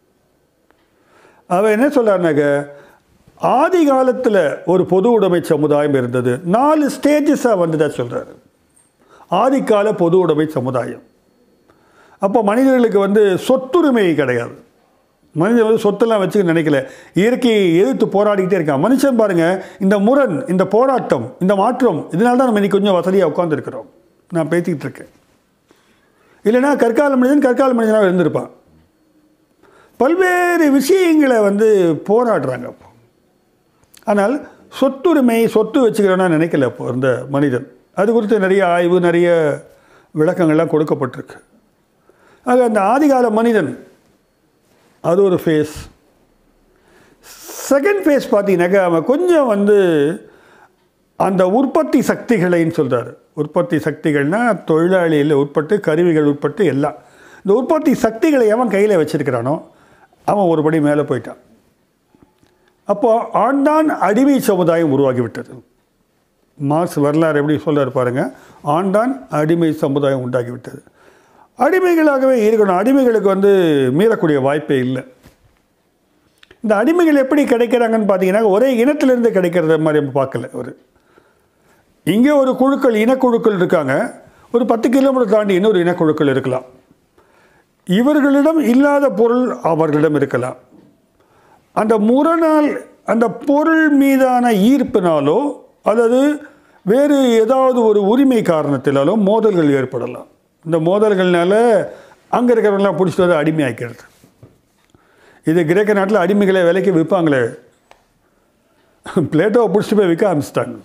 அவர் என்ன சொல்றாருனாக்க ஆதி காலத்தில் ஒரு பொது உடைமை சமுதாயம் இருந்தது நாலு ஸ்டேஜஸாக வந்ததா சொல்கிறாரு ஆதிக்கால பொது உடைமை சமுதாயம் அப்போ மனிதர்களுக்கு வந்து சொத்துரிமை கிடையாது மனிதன் வந்து சொத்தெல்லாம் வச்சுக்க நினைக்கல இயற்கையை எதிர்த்து போராடிக்கிட்டே இருக்கான் மனுஷன் பாருங்க இந்த முரண் இந்த போராட்டம் இந்த மாற்றம் இதனால தான் நம்ம இன்னைக்கு கொஞ்சம் வசதியாக உட்காந்துருக்கிறோம் நான் பேசிக்கிட்டு இருக்கேன் இல்லைன்னா கற்கால மனிதன் கற்கால மனிதனாக இருந்திருப்பான் பல்வேறு விஷயங்களை வந்து போராடுறாங்க அப்போ ஆனால் சொத்துரிமை சொத்து வச்சுக்கிறோன்னா நினைக்கல இப்போ இந்த மனிதன் அது குறித்து நிறைய ஆய்வு நிறைய விளக்கங்கள்லாம் கொடுக்கப்பட்டிருக்கு ஆக அந்த ஆதிகால மனிதன் அது ஒரு ஃபேஸ் செகண்ட் ஃபேஸ் பார்த்தீங்கன்னாக்கா அவன் கொஞ்சம் வந்து அந்த உற்பத்தி சக்திகளைன்னு சொல்கிறாரு உற்பத்தி சக்திகள்னால் தொழிலாளியில் உட்பட்டு கருவிகள் உட்பட்டு எல்லாம் இந்த உற்பத்தி சக்திகளை எவன் கையில் வச்சிருக்கிறானோ அவன் ஒரு படி மேலே போயிட்டான் அப்போ ஆண்டான் அடிமை சமுதாயம் உருவாகிவிட்டது மார்க்ஸ் வரலாறு எப்படி சொல்றாரு பாருங்க ஆண்டான் அடிமை சமுதாயம் உண்டாகிவிட்டது அடிமைகளாகவே இருக்கணும் அடிமைகளுக்கு வந்து மீறக்கூடிய வாய்ப்பே இல்லை இந்த அடிமைகள் எப்படி கிடைக்கிறாங்கன்னு பார்த்தீங்கன்னா ஒரே இனத்திலிருந்து கிடைக்கிறத மாதிரி நம்ம பார்க்கல ஒரு இங்கே ஒரு குழுக்கள் இனக்குழுக்கள் இருக்காங்க ஒரு பத்து கிலோமீட்டர் தாண்டி இன்னொரு இனக்குழுக்கள் இருக்கலாம் இவர்களிடம் இல்லாத பொருள் அவர்களிடம் இருக்கலாம் அந்த முரணால் அந்த பொருள் மீதான ஈர்ப்பினாலோ அல்லது வேறு ஏதாவது ஒரு உரிமை காரணத்தினாலோ மோதல்கள் ஏற்படலாம் இந்த மோதல்கள்னால அங்கே இருக்கிறவங்களாம் பிடிச்சிட்டு வந்து அடிமையாக்கிறது இது கிரேக்க நாட்டில் அடிமைகளை விலைக்கு விற்பாங்களே பிளேட்டோவை பிடிச்சிட்டு போய் விற்க ஆரம்பிச்சிட்டாங்க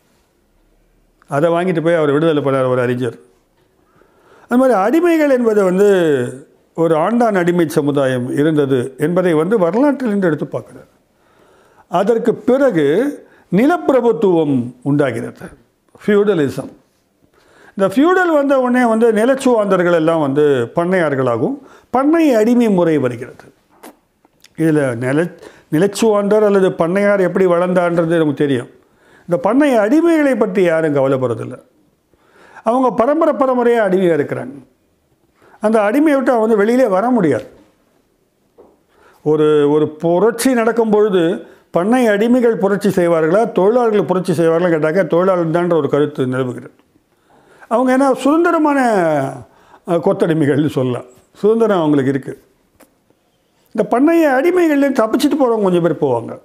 அதை வாங்கிட்டு போய் அவர் விடுதலை பண்ணார் ஒரு அறிஞர் அது மாதிரி அடிமைகள் என்பது வந்து ஒரு ஆண்டான் அடிமை சமுதாயம் இருந்தது என்பதை வந்து வரலாற்றிலிருந்து எடுத்து பார்க்குறார் அதற்கு பிறகு நிலப்பிரபுத்துவம் உண்டாகிறது ஃபியூடலிசம் இந்த ஃபியூடல் வந்த உடனே வந்து நிலச்சுவாந்தர்கள் எல்லாம் வந்து பண்ணையார்களாகும் பண்ணை அடிமை முறை வருகிறது இதில் நில நிலச்சுவாந்தர் அல்லது பண்ணையார் எப்படி வளர்ந்தான்றது நமக்கு தெரியும் இந்த பண்ணை அடிமைகளை பற்றி யாரும் கவலைப்படுறதில்ல அவங்க பரம்பரை பரம்பரையாக அடிமையாக இருக்கிறாங்க அந்த அடிமையை விட்டு அவங்க வந்து வெளியிலே வர முடியாது ஒரு ஒரு புரட்சி நடக்கும் பொழுது பண்ணை அடிமைகள் புரட்சி செய்வார்களா தொழிலாளர்கள் புரட்சி செய்வார்களா கேட்டாக்க தொழிலாளர் தான்ற ஒரு கருத்து நிலவுகிறது அவங்க என்ன சுதந்திரமான அஹ், கொத்தடிமைகள்னு சொல்லலாம் சுதந்திரம் அவங்களுக்கு இருக்குது இந்த பண்ணைய அடிமைகள்லேருந்து தப்பிச்சிட்டு போகிறவங்க கொஞ்சம் பேர் போவாங்க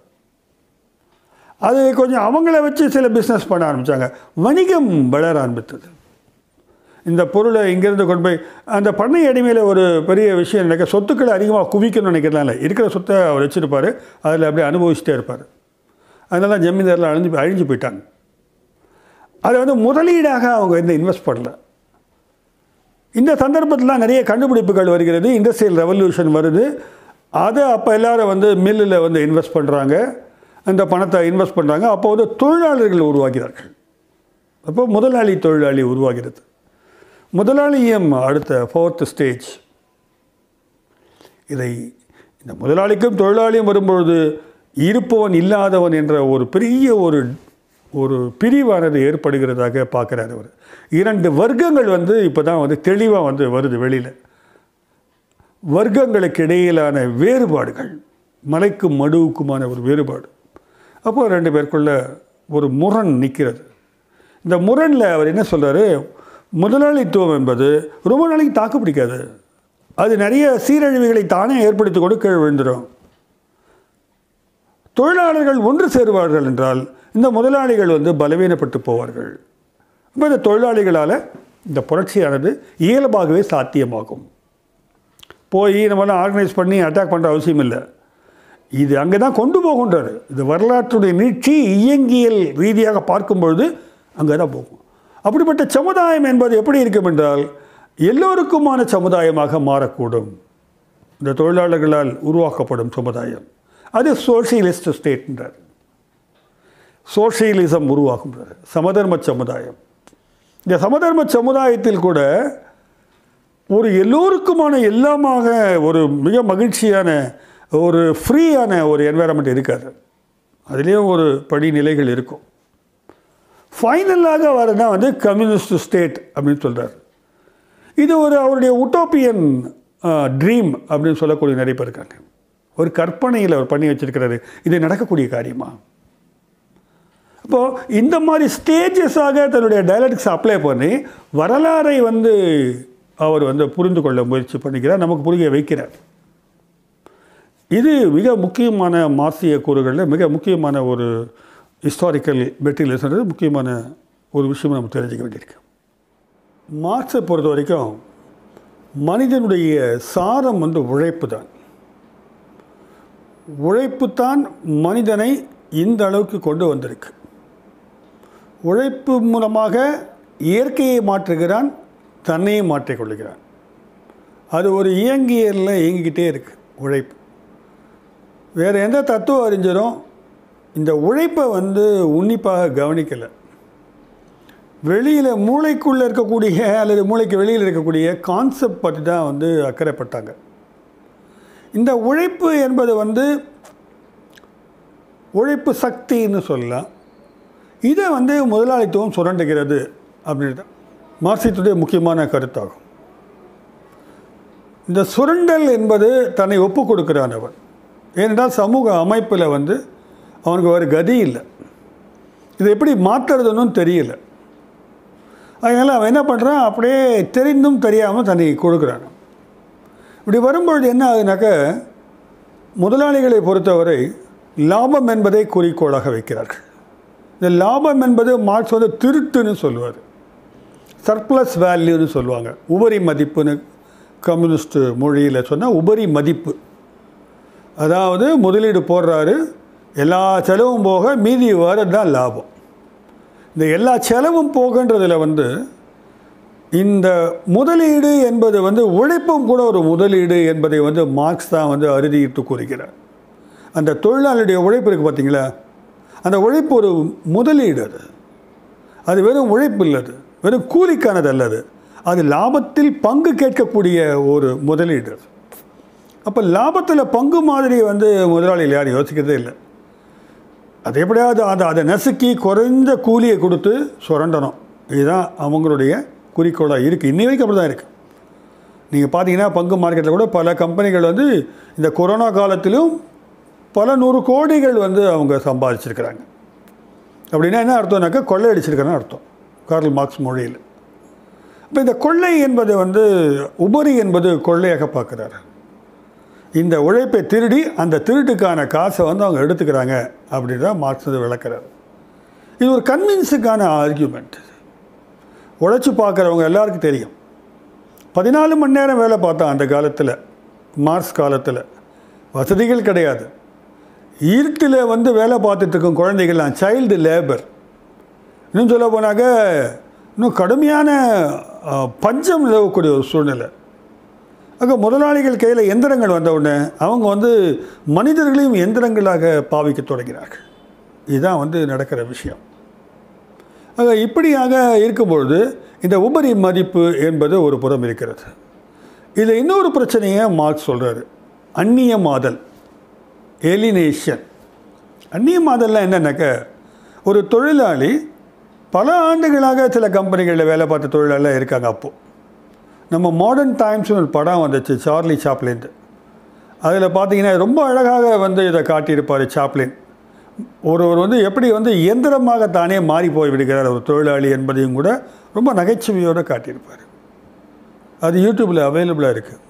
அது கொஞ்சம் அவங்கள வச்சு சில பிஸ்னஸ் பண்ண ஆரம்பித்தாங்க வணிகம் வளர ஆரம்பித்தது இந்த பொருளை இங்கேருந்து கொண்டு போய் அந்த பண்ணை அடிமையில் ஒரு பெரிய விஷயம் நினைக்க சொத்துக்களை அதிகமாக குவிக்கணும்னு நினைக்கிறதுலாம் இல்லை இருக்கிற சொத்தை அவர் வச்சுருப்பார் அதில் அப்படியே அனுபவிச்சுட்டே இருப்பார் அதனால தான் ஜமீன்தாரில் அழிஞ்சு அழிஞ்சு போயிட்டாங்க அதை வந்து முதலீடாக அவங்க எந்த இன்வெஸ்ட் பண்ணல இந்த சந்தர்ப்பத்தில் நிறைய கண்டுபிடிப்புகள் வருகிறது இண்டஸ்ட்ரியல் ரெவல்யூஷன் வருது அதை அப்போ எல்லாரும் வந்து மில்லில் வந்து இன்வெஸ்ட் பண்ணுறாங்க அந்த பணத்தை இன்வெஸ்ட் பண்ணுறாங்க அப்போ வந்து தொழிலாளர்கள் உருவாகிறார்கள் அப்போ முதலாளி தொழிலாளி உருவாகிறது முதலாளியம் அடுத்த ஃபோர்த் ஸ்டேஜ் இதை இந்த முதலாளிக்கும் தொழிலாளியும் வரும்பொழுது இருப்பவன் இல்லாதவன் என்ற ஒரு பெரிய ஒரு ஒரு பிரிவானது ஏற்படுகிறதாக பார்க்குறாரு அவர் இரண்டு வர்க்கங்கள் வந்து இப்போ தான் வந்து தெளிவாக வந்து வருது வெளியில் வர்க்கங்களுக்கு இடையிலான வேறுபாடுகள் மலைக்கும் மடுவுக்குமான ஒரு வேறுபாடு அப்போ ரெண்டு பேருக்குள்ள ஒரு முரண் நிற்கிறது இந்த முரணில் அவர் என்ன சொல்றாரு முதலாளித்துவம் என்பது ரொம்ப நாளைக்கு தாக்கு பிடிக்காது அது நிறைய சீரழிவுகளை தானே ஏற்படுத்தி கொண்டு கீழ் விழுந்துடும் தொழிலாளர்கள் ஒன்று சேருவார்கள் என்றால் இந்த முதலாளிகள் வந்து பலவீனப்பட்டு போவார்கள் இப்போ இந்த தொழிலாளிகளால் இந்த புரட்சியானது இயல்பாகவே சாத்தியமாகும் போய் நம்மளாம் ஆர்கனைஸ் பண்ணி அட்டாக் பண்ணுற அவசியம் இல்லை இது அங்கே தான் கொண்டு போகின்றாரு இது வரலாற்றுடைய நீட்சி இயங்கியல் ரீதியாக பார்க்கும் பொழுது அங்கே தான் போகும் அப்படிப்பட்ட சமுதாயம் என்பது எப்படி இருக்கும் என்றால் எல்லோருக்குமான சமுதாயமாக மாறக்கூடும் இந்த தொழிலாளர்களால் உருவாக்கப்படும் சமுதாயம் அது சோஷியலிஸ்ட் ஸ்டேட்ன்றார் சோஷியலிசம் உருவாகுன்றார் சமதர்ம சமுதாயம் இந்த சமதர்ம சமுதாயத்தில் கூட ஒரு எல்லோருக்குமான எல்லாமாக ஒரு மிக மகிழ்ச்சியான ஒரு ஃப்ரீயான ஒரு என்வாயரன்மெண்ட் இருக்காது அதுலேயும் ஒரு படிநிலைகள் இருக்கும் ஃபைனலாக வரதா வந்து கம்யூனிஸ்ட் ஸ்டேட் அப்படின்னு சொல்கிறார் இது ஒரு அவருடைய உட்டோப்பியன் ட்ரீம் அப்படின்னு சொல்லக்கூடிய நிறைய பேர் இருக்காங்க ஒரு கற்பனையில் அவர் பண்ணி வச்சிருக்கிறாரு இது நடக்கக்கூடிய காரியமா அப்போது இந்த மாதிரி ஸ்டேஜஸாக தன்னுடைய டயலக்ட்ஸ் அப்ளை பண்ணி வரலாறை வந்து அவர் வந்து புரிந்து கொள்ள முயற்சி பண்ணிக்கிறார் நமக்கு புரிய வைக்கிறார் இது மிக முக்கியமான மார்க்சிய கூறுகளில் மிக முக்கியமான ஒரு ஹிஸ்டாரிக்கல் மெட்டீரியல்ஸ்ன்றது முக்கியமான ஒரு விஷயம் நம்ம தெரிஞ்சுக்க வேண்டியிருக்கு மார்க்ஸை பொறுத்த வரைக்கும் மனிதனுடைய சாரம் வந்து உழைப்பு தான் உழைப்பு தான் மனிதனை இந்த அளவுக்கு கொண்டு வந்திருக்கு உழைப்பு மூலமாக இயற்கையை மாற்றுகிறான் தன்னையும் மாற்றிக்கொள்கிறான் அது ஒரு இயங்கியலில் இயங்கிக்கிட்டே இருக்கு உழைப்பு வேறு எந்த தத்துவ அறிஞரும் இந்த உழைப்பை வந்து உன்னிப்பாக கவனிக்கலை வெளியில் மூளைக்குள்ளே இருக்கக்கூடிய அல்லது மூளைக்கு வெளியில் இருக்கக்கூடிய கான்செப்ட் பற்றி தான் வந்து அக்கறைப்பட்டாங்க இந்த உழைப்பு என்பது வந்து உழைப்பு சக்தின்னு சொல்லலாம் இதை வந்து முதலாளித்துவம் சுரண்டுகிறது அப்படின்றது மார்க்சியத்துடைய முக்கியமான கருத்தாகும் இந்த சுரண்டல் என்பது தன்னை ஒப்பு கொடுக்கிறான் அவன் ஏனென்றால் சமூக அமைப்பில் வந்து அவனுக்கு வேறு கதி இல்லை இதை எப்படி மாற்றுறதுன்னு தெரியல அதனால் அவன் என்ன பண்ணுறான் அப்படியே தெரிந்தும் தெரியாமல் தன்னை கொடுக்குறான் இப்படி வரும்பொழுது என்ன ஆகுதுனாக்க முதலாளிகளை பொறுத்தவரை லாபம் என்பதை குறிக்கோளாக வைக்கிறார்கள் இந்த லாபம் என்பது மார்க்ஸ் வந்து திருட்டுன்னு சொல்லுவார் சர்ப்ளஸ் வேல்யூன்னு சொல்லுவாங்க உபரி மதிப்புன்னு கம்யூனிஸ்ட் மொழியில் சொன்னால் உபரி மதிப்பு அதாவது முதலீடு போடுறாரு எல்லா செலவும் போக மீதி வரது தான் லாபம் இந்த எல்லா செலவும் போகன்றதில் வந்து இந்த முதலீடு என்பது வந்து உழைப்பும் கூட ஒரு முதலீடு என்பதை வந்து மார்க்ஸ் தான் வந்து அறுதியிட்டு கூறுகிறார் அந்த தொழிலாளருடைய உழைப்பு இருக்குது பார்த்தீங்களா அந்த உழைப்பு ஒரு முதலீடு அது அது வெறும் உழைப்பு இல்லை அது வெறும் கூலிக்கானது அல்லது அது லாபத்தில் பங்கு கேட்கக்கூடிய ஒரு முதலீடு அது அப்போ லாபத்தில் பங்கு மாதிரி வந்து முதலாளிகள் யாரும் யோசிக்கிறதே இல்லை அது எப்படியாவது அதை அதை நசுக்கி குறைந்த கூலியை கொடுத்து சுரண்டணும் இதுதான் அவங்களுடைய குறிக்கோளாக இருக்குது இன்னி வரைக்கும் அப்படி தான் இருக்குது நீங்கள் பார்த்தீங்கன்னா பங்கு மார்க்கெட்டில் கூட பல கம்பெனிகள் வந்து இந்த கொரோனா காலத்திலும் பல நூறு கோடிகள் வந்து அவங்க சம்பாதிச்சிருக்கிறாங்க அப்படின்னா என்ன அர்த்தம்னாக்கா கொள்ளையடிச்சிருக்கிறேன்னு அர்த்தம் கார்ல் மார்க்ஸ் மொழியில் இப்போ இந்த கொள்ளை என்பது வந்து உபரி என்பது கொள்ளையாக பார்க்குறாரு இந்த உழைப்பை திருடி அந்த திருட்டுக்கான காசை வந்து அவங்க எடுத்துக்கிறாங்க அப்படின்னு தான் மார்க்ஸ் வந்து விளக்குறாரு இது ஒரு கன்வின்ஸுக்கான ஆர்கியூமெண்ட் உழைச்சி பார்க்குறவங்க எல்லாருக்கும் தெரியும் பதினாலு மணி நேரம் வேலை பார்த்தா அந்த காலத்தில் மார்க்ஸ் காலத்தில் வசதிகள் கிடையாது இருட்டில் வந்து வேலை பார்த்துட்டு இருக்கும் குழந்தைகள்லாம் சைல்டு லேபர் இன்னும் சொல்ல போனாக்க இன்னும் கடுமையான அஹ், பஞ்சம் நிலவக்கூடிய ஒரு சூழ்நிலை அங்கே முதலாளிகள் கையில் எந்திரங்கள் வந்த உடனே அவங்க வந்து மனிதர்களையும் எந்திரங்களாக பாவிக்க தொடங்கினார்கள் இதுதான் வந்து நடக்கிற விஷயம் ஆக இப்படியாக இருக்கும்பொழுது இந்த உபரி மதிப்பு என்பது ஒரு புறம் இருக்கிறது இதில் இன்னொரு பிரச்சனையை மார்க்ஸ் சொல்கிறாரு அந்நியமாதல் எலினேஷன் அந்நியமாதல்லாம் என்னன்னாக்க ஒரு தொழிலாளி பல ஆண்டுகளாக சில கம்பெனிகளில் வேலை பார்த்த தொழிலாளர் இருக்காங்க அப்போது நம்ம மாடர்ன் டைம்ஸ்னு ஒரு படம் வந்துச்சு சார்லி சாப்ளின்ட்டு அதில் பார்த்தீங்கன்னா ரொம்ப அழகாக வந்து இதை காட்டியிருப்பார் சாப்ளின் ஒருவர் வந்து எப்படி வந்து இயந்திரமாக தானே மாறி போய் விடுகிறார் ஒரு தொழிலாளி என்பதையும் கூட ரொம்ப நகைச்சுவையோடு காட்டியிருப்பார் அது யூடியூப்பில் அவைலபிளாக இருக்குது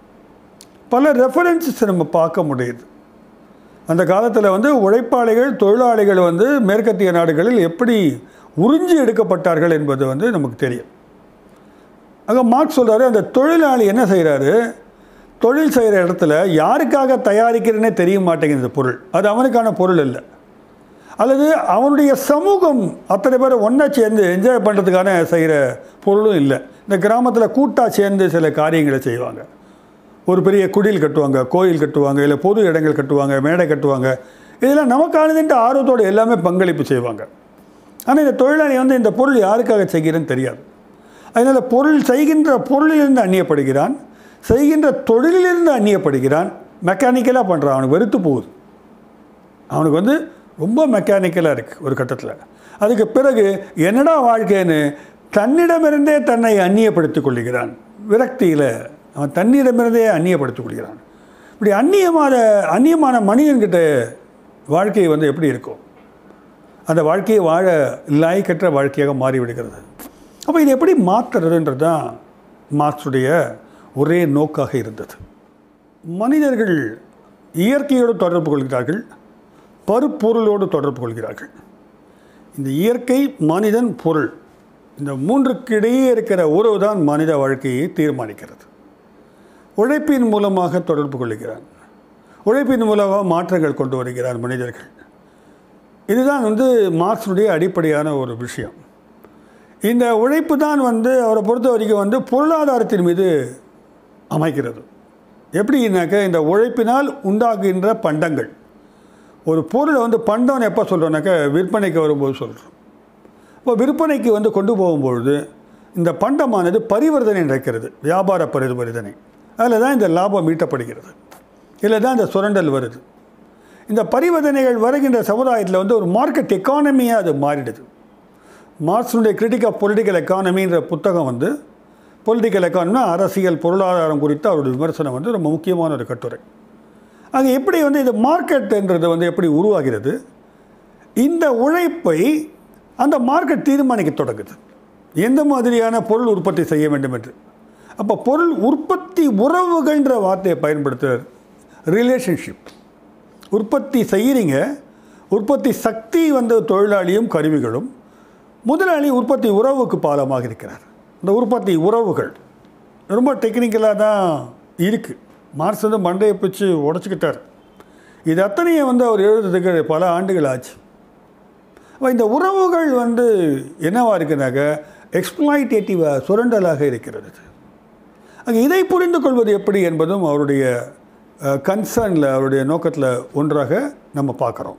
பல ரெஃபரன்சஸ் நம்ம பார்க்க முடியுது அந்த காலத்தில் வந்து உழைப்பாளிகள் தொழிலாளிகள் வந்து மேற்கத்திய நாடுகளில் எப்படி உறிஞ்சி எடுக்கப்பட்டார்கள் என்பது வந்து நமக்கு தெரியும் அங்கே மார்க் சொல்கிறாரு அந்த தொழிலாளி என்ன செய்கிறாரு தொழில் செய்கிற இடத்துல யாருக்காக தயாரிக்கிறேனே தெரிய மாட்டேங்குது இந்த பொருள் அது அவனுக்கான பொருள் இல்லை அல்லது அவனுடைய சமூகம் அத்தனை பேரை ஒன்றா சேர்ந்து என்ஜாய் பண்ணுறதுக்கான செய்கிற பொருளும் இல்லை இந்த கிராமத்தில் கூட்டாக சேர்ந்து சில காரியங்களை செய்வாங்க ஒரு பெரிய குடில் கட்டுவாங்க கோயில் கட்டுவாங்க இல்லை பொது இடங்கள் கட்டுவாங்க மேடை கட்டுவாங்க இதெல்லாம் நமக்கானதுன்ட்டு ஆர்வத்தோடு எல்லாமே பங்களிப்பு செய்வாங்க ஆனால் இந்த தொழிலாளி வந்து இந்த பொருள் யாருக்காக செய்கிறேன்னு தெரியாது அதனால் பொருள் செய்கின்ற பொருளிலிருந்து அந்நியப்படுகிறான் செய்கின்ற தொழிலிலிருந்து அந்நியப்படுகிறான் மெக்கானிக்கலாக பண்ணுறான் அவனுக்கு வெறுத்து போகுது அவனுக்கு வந்து ரொம்ப மெக்கானிக்கலாக இருக்குது ஒரு கட்டத்தில் அதுக்கு பிறகு என்னடா வாழ்க்கைன்னு தன்னிடமிருந்தே தன்னை அந்நியப்படுத்திக் கொள்கிறான் விரக்தியில் அவன் தன்னிடமிருந்தே அந்நியப்படுத்திக் கொள்கிறான் இப்படி அந்நியமான அந்நியமான மனிதன்கிட்ட வாழ்க்கை வந்து எப்படி இருக்கும் அந்த வாழ்க்கையை வாழ லாய்க்கற்ற வாழ்க்கையாக மாறிவிடுகிறது அப்போ இது எப்படி மாற்றுறதுன்றது தான் மார்க்ஸுடைய ஒரே நோக்காக இருந்தது மனிதர்கள் இயற்கையோடு தொடர்பு கொள்கிறார்கள் பருப்பொருளோடு தொடர்பு கொள்கிறார்கள் இந்த இயற்கை மனிதன் பொருள் இந்த மூன்றுக்கு இடையே இருக்கிற உறவு தான் மனித வாழ்க்கையை தீர்மானிக்கிறது உழைப்பின் மூலமாக தொடர்பு கொள்கிறான் உழைப்பின் மூலமாக மாற்றங்கள் கொண்டு வருகிறார் மனிதர்கள் இதுதான் வந்து மார்க்ஸுடைய அடிப்படையான ஒரு விஷயம் இந்த உழைப்பு தான் வந்து அவரை பொறுத்த வரைக்கும் வந்து பொருளாதாரத்தின் மீது அமைக்கிறது எப்படின்னாக்க இந்த உழைப்பினால் உண்டாகுகின்ற பண்டங்கள் ஒரு பொருளை வந்து பண்டம்னு எப்போ சொல்கிறோன்னாக்க விற்பனைக்கு வரும்போது சொல்கிறோம் இப்போ விற்பனைக்கு வந்து கொண்டு போகும்பொழுது இந்த பண்டமானது பரிவர்த்தனை நடக்கிறது வியாபார பரிவர்த்தனை அதில் தான் இந்த லாபம் ஈட்டப்படுகிறது இதில் தான் இந்த சுரண்டல் வருது இந்த பரிவர்த்தனைகள் வருகின்ற சமுதாயத்தில் வந்து ஒரு மார்க்கெட் எக்கானமியாக அது மாறிடுது மார்க்ஸுடைய கிரிட்டிக் ஆஃப் பொலிட்டிக்கல் எக்கானமின்ற புத்தகம் வந்து பொலிட்டிக்கல் எக்கானமி அரசியல் பொருளாதாரம் குறித்த அவருடைய விமர்சனம் வந்து ரொம்ப முக்கியமான ஒரு கட்டுரை அது எப்படி வந்து இது மார்க்கெட்டுன்றது வந்து எப்படி உருவாகிறது இந்த உழைப்பை அந்த மார்க்கெட் தீர்மானிக்க தொடங்குது எந்த மாதிரியான பொருள் உற்பத்தி செய்ய வேண்டும் என்று அப்போ பொருள் உற்பத்தி உறவுகள்ன்ற வார்த்தையை பயன்படுத்துகிறார் ரிலேஷன்ஷிப் உற்பத்தி செய்கிறீங்க உற்பத்தி சக்தி வந்து தொழிலாளியும் கருவிகளும் முதலாளி உற்பத்தி உறவுக்கு பாலமாக இருக்கிறார் இந்த உற்பத்தி உறவுகள் ரொம்ப டெக்னிக்கலாக தான் இருக்குது மார்க்ஸ் வந்து மண்டையை பிச்சு உடச்சிக்கிட்டார் இது அத்தனையும் வந்து அவர் எழுதுறதுக்கு பல ஆண்டுகள் ஆச்சு அப்போ இந்த உறவுகள் வந்து என்னவா இருக்குனாக்க எக்ஸ்ப்ளாய்டேட்டிவாக சுரண்டலாக இருக்கிறது அங்கே இதை புரிந்து கொள்வது எப்படி என்பதும் அவருடைய கன்சர்னில் அவருடைய நோக்கத்தில் ஒன்றாக நம்ம பார்க்குறோம்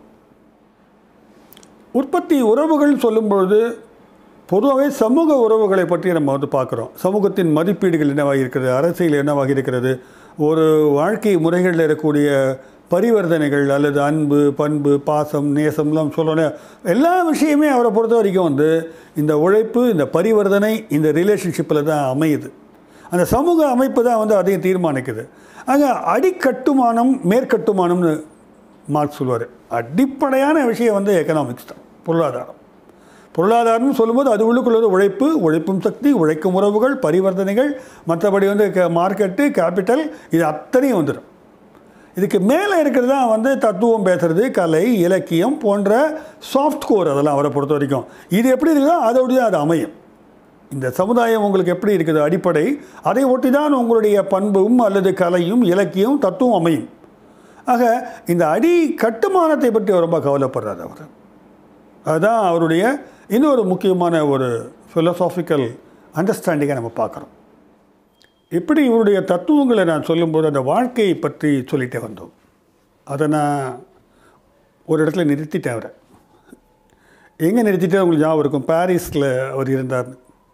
உற்பத்தி உறவுகள் சொல்லும்பொழுது பொதுவாகவே சமூக உறவுகளை பற்றி நம்ம வந்து பார்க்குறோம் சமூகத்தின் மதிப்பீடுகள் என்னவாக இருக்கிறது அரசியல் என்னவாக இருக்கிறது ஒரு வாழ்க்கை முறைகளில் இருக்கக்கூடிய பரிவர்த்தனைகள் அல்லது அன்பு பண்பு பாசம் நேசம்லாம் சொல்லணும் எல்லா விஷயமே அவரை பொறுத்த வரைக்கும் வந்து இந்த உழைப்பு இந்த பரிவர்த்தனை இந்த ரிலேஷன்ஷிப்பில் தான் அமையுது அந்த சமூக அமைப்பு தான் வந்து அதையும் தீர்மானிக்குது ஆக அடிக்கட்டுமானம் மேற்கட்டுமானம்னு மார்க் சொல்வார் அடிப்படையான விஷயம் வந்து எக்கனாமிக்ஸ் தான் பொருளாதாரம் பொருளாதாரம்னு சொல்லும்போது அது உள்ளுக்குள்ளது உழைப்பு உழைப்பும் சக்தி உழைக்கும் உறவுகள் பரிவர்த்தனைகள் மற்றபடி வந்து மார்க்கெட்டு கேபிட்டல் இது அத்தனையும் வந்துடும் இதுக்கு மேலே இருக்கிறது தான் வந்து தத்துவம் பேசுறது கலை இலக்கியம் போன்ற சாஃப்ட் கோர் அதெல்லாம் அவரை பொறுத்த வரைக்கும் இது எப்படி இருக்குதோ அதோடைய அது அமையும் இந்த சமுதாயம் உங்களுக்கு எப்படி இருக்குது அடிப்படை அதை ஒட்டி தான் உங்களுடைய பண்பும் அல்லது கலையும் இலக்கியம் தத்துவம் அமையும் ஆக இந்த அடி கட்டுமானத்தை பற்றி ரொம்ப கவலைப்படுறாரு அவர் அதுதான் அவருடைய இன்னொரு முக்கியமான ஒரு ஃபிலசாபிக்கல் அண்டர்ஸ்டாண்டிங்கை நம்ம பார்க்குறோம் இப்படி இவருடைய தத்துவங்களை நான் சொல்லும்போது அந்த வாழ்க்கையை பற்றி சொல்லிட்டே வந்தோம் அதை நான் ஒரு இடத்துல நிறுத்திட்டேன் அவரை எங்கே நிறுத்திட்டே உங்களுக்கு ஞாபகம் இருக்கும் பாரிஸில் அவர் இருந்தார்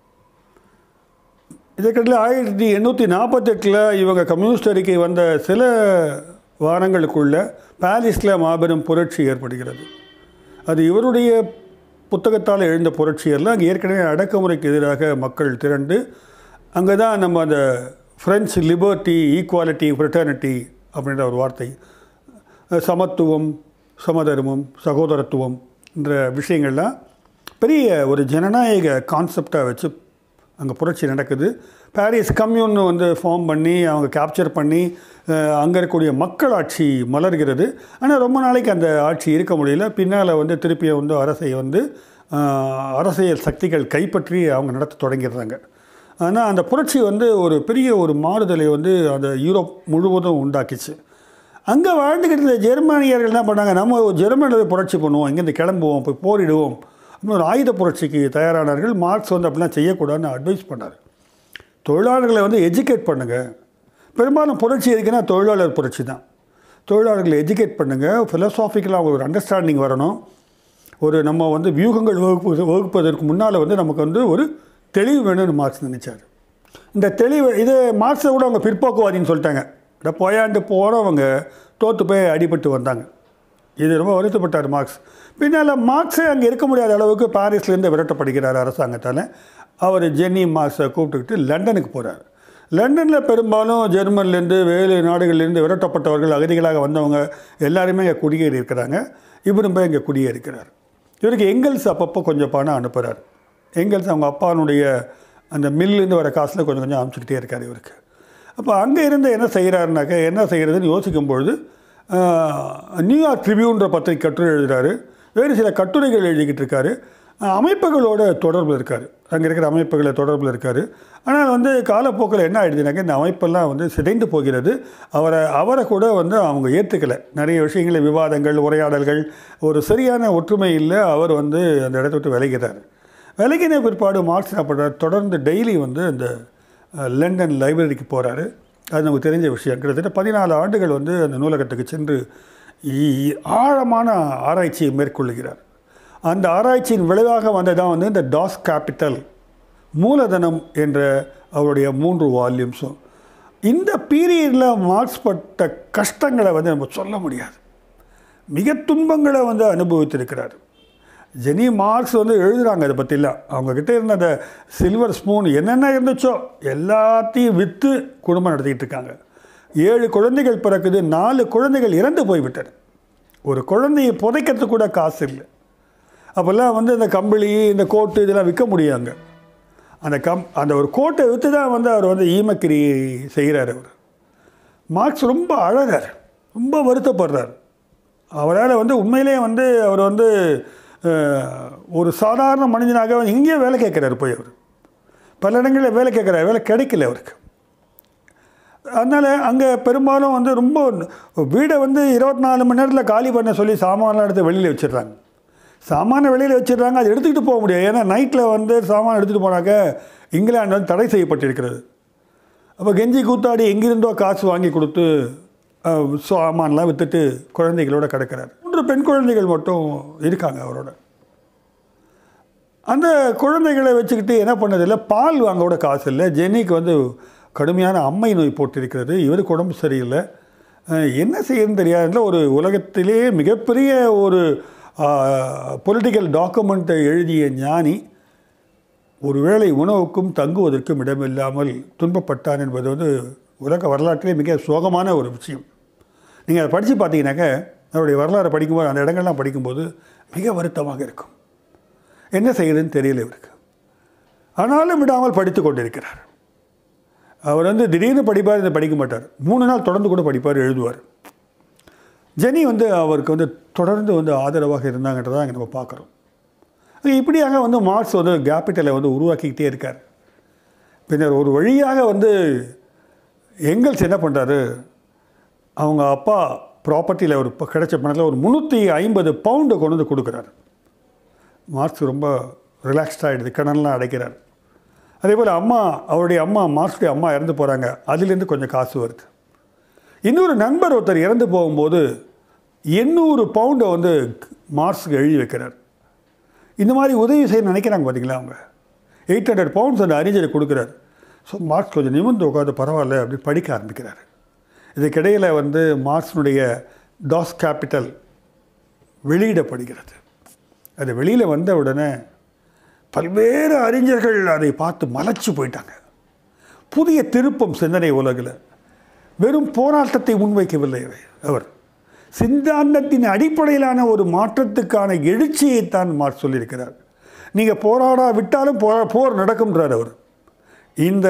இதற்கிடையில் ஆயிரத்தி எண்ணூற்றி நாற்பத்தெட்டில் இவங்க கம்யூனிஸ்ட் அறிக்கை வந்த சில வாரங்களுக்குள்ள பாரிஸில் மாபெரும் புரட்சி ஏற்படுகிறது அது இவருடைய புத்தகத்தால் எழுந்த புரட்சி அல்ல அங்கே ஏற்கனவே அடக்குமுறைக்கு எதிராக மக்கள் திரண்டு அங்கே தான் நம்ம அந்த ஃப்ரெஞ்ச் லிபர்ட்டி ஈக்குவாலிட்டி ஃப்ரெட்டர்னிட்டி அப்படின்ற ஒரு வார்த்தை சமத்துவம் சமதர்மம் சகோதரத்துவம் என்ற விஷயங்கள்லாம் பெரிய ஒரு ஜனநாயக கான்செப்டாக வச்சு அங்கே புரட்சி நடக்குது பாரிஸ் கம்யூன்னு வந்து ஃபார்ம் பண்ணி அவங்க கேப்சர் பண்ணி அங்கே இருக்கக்கூடிய மக்களாட்சி மலர்கிறது ஆனால் ரொம்ப நாளைக்கு அந்த ஆட்சி இருக்க முடியல பின்னால் வந்து திருப்பியும் வந்து அரசை வந்து அரசியல் சக்திகள் கைப்பற்றி அவங்க நடத்த தொடங்கிடுறாங்க ஆனால் அந்த புரட்சி வந்து ஒரு பெரிய ஒரு மாறுதலை வந்து அந்த யூரோப் முழுவதும் உண்டாக்கிச்சு அங்கே வாழ்ந்துக்கிட்டு இருந்த ஜெர்மானியர்கள் என்ன பண்ணாங்க நம்ம ஜெர்மனியில் புரட்சி பண்ணுவோம் இங்கேருந்து கிளம்புவோம் போய் போரிடுவோம் அப்படின்னு ஒரு ஆயுத புரட்சிக்கு தயாரானார்கள் மார்க்ஸ் வந்து அப்படிலாம் செய்யக்கூடாதுன்னு அட்வைஸ் பண்ணார் தொழிலாளர்களை வந்து எஜுகேட் பண்ணுங்கள் பெரும்பாலும் புரட்சி எதுக்குன்னா தொழிலாளர் புரட்சி தான் தொழிலாளர்களை எஜுகேட் பண்ணுங்கள் ஃபிலசாஃபிக்கலாக ஒரு அண்டர்ஸ்டாண்டிங் வரணும் ஒரு நம்ம வந்து வியூகங்கள் வகுப்பு வகுப்பதற்கு முன்னால் வந்து நமக்கு வந்து ஒரு தெளிவு வேணும்னு மார்க்ஸ் நினச்சார் இந்த தெளிவு இது மார்க்ஸை கூட அவங்க பிற்போக்குவாதின்னு சொல்லிட்டாங்க இந்த போயாண்டு போகிறவங்க தோற்று போய் அடிபட்டு வந்தாங்க இது ரொம்ப வருத்தப்பட்டார் மார்க்ஸ் பின்னால் மார்க்ஸே அங்கே இருக்க முடியாத அளவுக்கு பாரிஸ்லேருந்து விரட்டப்படுகிறார் அரசாங்கத்தால் அவர் ஜென்னி மார்க்ஸை கூப்பிட்டுக்கிட்டு லண்டனுக்கு போகிறார் லண்டனில் பெரும்பாலும் ஜெர்மன்லேருந்து வேறு நாடுகள்லேருந்து விரட்டப்பட்டவர்கள் அகதிகளாக வந்தவங்க எல்லாருமே இங்கே குடியேறி இருக்கிறாங்க இவரும் போய் இங்கே குடியேறிக்கிறார் இவருக்கு எங்கல்ஸ் அப்பப்போ கொஞ்சம் பணம் அனுப்புகிறார் எங்கல்ஸ் அவங்க அப்பானுடைய அந்த மில்லேருந்து வர காசில் கொஞ்சம் கொஞ்சம் அனுப்பிச்சிக்கிட்டே இருக்கார் இவருக்கு அப்போ அங்கே இருந்து என்ன செய்கிறாருனாக்க என்ன செய்கிறதுன்னு யோசிக்கும் பொழுது நியூயார்க் ட்ரிபியூன்ற பத்திரிகை கட்டுரை எழுதுகிறாரு வேறு சில கட்டுரைகள் எழுதிக்கிட்டு இருக்காரு அஹ், அமைப்புகளோட தொடர்பில் இருக்கார் அங்கே இருக்கிற அமைப்புகளை தொடர்பில் இருக்கார் ஆனால் வந்து காலப்போக்கில் என்ன ஆயிடுதுனாக்க இந்த அமைப்பெல்லாம் வந்து சிதைந்து போகிறது அவரை அவரை கூட வந்து அவங்க ஏற்றுக்கலை நிறைய விஷயங்கள் விவாதங்கள் உரையாடல்கள் ஒரு சரியான ஒற்றுமை இல்லை அவர் வந்து அந்த இடத்த விட்டு விலகிறார் விலகின பிற்பாடு மார்க்ஸ் என்ன பண்ணுறாரு தொடர்ந்து டெய்லி வந்து இந்த அஹ், லண்டன் லைப்ரரிக்கு போகிறாரு அது நமக்கு தெரிஞ்ச விஷயம் கிட்டத்தட்ட பதினாலு ஆண்டுகள் வந்து அந்த நூலகத்துக்கு சென்று இ- ஆழமான ஆராய்ச்சியை மேற்கொள்ளுகிறார் அந்த ஆராய்ச்சியின் விளைவாக வந்ததான் வந்து இந்த டாஸ் கேபிட்டல் மூலதனம் என்ற அவருடைய மூன்று வால்யூம்ஸும் இந்த பீரியடில் மார்க்ஸ் பட்ட கஷ்டங்களை வந்து நம்ம சொல்ல முடியாது மிக துன்பங்களை வந்து அனுபவித்திருக்கிறார் ஜெனி மார்க்ஸ் வந்து எழுதுகிறாங்க அதை பற்றிலாம் அவங்கக்கிட்ட இருந்த அந்த சில்வர் ஸ்பூன் என்னென்ன இருந்துச்சோ எல்லாத்தையும் விற்று குடும்பம் நடத்திக்கிட்டு இருக்காங்க ஏழு குழந்தைகள் பிறக்குது நாலு குழந்தைகள் இறந்து போய்விட்டது ஒரு குழந்தையை புதைக்கிறதுக்கு கூட காசு இல்லை அப்போல்லாம் வந்து இந்த கம்பளி இந்த கோட்டு இதெல்லாம் விற்க முடியாங்க அந்த கம் அந்த ஒரு கோட்டை விற்று தான் வந்து அவர் வந்து ஈமக்கிரி செய்கிறார் அவர் மார்க்ஸ் ரொம்ப அழகார் ரொம்ப வருத்தப்படுறார் அவரால் வந்து உண்மையிலே வந்து அவர் வந்து அஹ், ஒரு சாதாரண மனிதனாக வந்து இங்கேயே வேலை கேட்குறாரு போய் அவர் பல இடங்களில் வேலை கேட்குறாரு வேலை கிடைக்கல அவருக்கு அதனால் அங்கே பெரும்பாலும் வந்து ரொம்ப வீடை வந்து இருபத்தி நாலு மணி நேரத்தில் காலி பண்ண சொல்லி சாமான்லாம் எடுத்து வெளியில் வச்சிடுறாங்க சாமானை வெளியில் வச்சிடுறாங்க அதை எடுத்துக்கிட்டு போக முடியாது ஏன்னா நைட்டில் வந்து சாமான் எடுத்துகிட்டு போனாக்க இங்கிலாந்து வந்து தடை செய்யப்பட்டிருக்கிறது அப்போ கெஞ்சி கூத்தாடி எங்கிருந்தோ காசு வாங்கி கொடுத்து அஹ், சாமான்லாம் விற்றுட்டு குழந்தைகளோட கிடக்கிறார் மூன்று பெண் குழந்தைகள் மட்டும் இருக்காங்க அவரோட அந்த குழந்தைகளை வச்சுக்கிட்டு என்ன பண்ணதில்லை பால் வாங்க கூட காசு இல்லை ஜென்னிக்கு வந்து கடுமையான அம்மை நோய் போட்டிருக்கிறது இவருக்கு உடம்பு சரியில்லை அஹ், என்ன செய்யணும்னு தெரியாதுல ஒரு உலகத்திலேயே மிகப்பெரிய ஒரு பொலிட்டிக்கல் டாக்குமெண்ட்டை எழுதிய ஞானி ஒருவேளை உணவுக்கும் தங்குவதற்கும் இடமில்லாமல் துன்பப்பட்டான் என்பது வந்து உலக வரலாற்றிலே மிக சோகமான ஒரு விஷயம் நீங்கள் அதை படித்து பார்த்தீங்கன்னாக்க அவருடைய வரலாறை படிக்கும்போது அந்த இடங்கள்லாம் படிக்கும்போது மிக வருத்தமாக இருக்கும் என்ன செய்யுதுன்னு தெரியல இவருக்கு ஆனாலும் விடாமல் படித்து கொண்டிருக்கிறார் அவர் வந்து திடீர்னு படிப்பார் இதை படிக்க மாட்டார் மூணு நாள் தொடர்ந்து கூட படிப்பார் எழுதுவார் ஜெனி வந்து அவருக்கு வந்து தொடர்ந்து வந்து ஆதரவாக இருந்தாங்கன்றதை அங்கே நம்ம பார்க்குறோம் இப்படியாக வந்து மார்க்ஸ் வந்து கேபிட்டலை வந்து உருவாக்கிக்கிட்டே இருக்கார் பின்னர் ஒரு வழியாக வந்து எங்கல்ஸ் என்ன பண்ணுறாரு அவங்க அப்பா ப்ராப்பர்ட்டியில் ஒரு ப- கிடைச்ச பணத்தில் ஒரு முந்நூற்றி ஐம்பது பவுண்டு கொண்டு வந்து கொடுக்குறாரு மார்க்ஸ் ரொம்ப ரிலாக்ஸ்ட் ஆகிடுது கடன்லாம் அடைக்கிறார் அதே போல் அம்மா அவருடைய அம்மா மார்க்ஸுடைய அம்மா இறந்து போகிறாங்க அதுலேருந்து கொஞ்சம் காசு வருது இன்னொரு நண்பர் ஒருத்தர் இறந்து போகும்போது எண்ணூறு பவுண்டை வந்து மார்க்ஸுக்கு எழுதி வைக்கிறார் இந்த மாதிரி உதவி செய்ய நினைக்கிறாங்க பார்த்தீங்களா அவங்க எயிட் ஹண்ட்ரட் பவுண்ட்ஸ் அந்த அறிஞர் கொடுக்குறாரு ஸோ மார்க்ஸ் கொஞ்சம் நிமிர்ந்து உட்காந்து பரவாயில்ல அப்படி படிக்க ஆரம்பிக்கிறார் இதுக்கிடையில் வந்து மார்க்ஸினுடைய டாஸ் கேபிட்டல் வெளியிடப்படுகிறது அது வெளியில் வந்த உடனே பல்வேறு அறிஞர்கள் அதை பார்த்து மலைச்சு போயிட்டாங்க புதிய திருப்பம் சிந்தனை உலகில் வெறும் போராட்டத்தை முன்வைக்கவில்லை அவர். அவர் சித்தாந்தத்தின் அடிப்படையிலான ஒரு மாற்றத்துக்கான எழுச்சியைத்தான் மார்க் சொல்லியிருக்கிறார் நீங்கள் போராடா விட்டாலும் போரா போர் நடக்கும்ன்றார் அவர் இந்த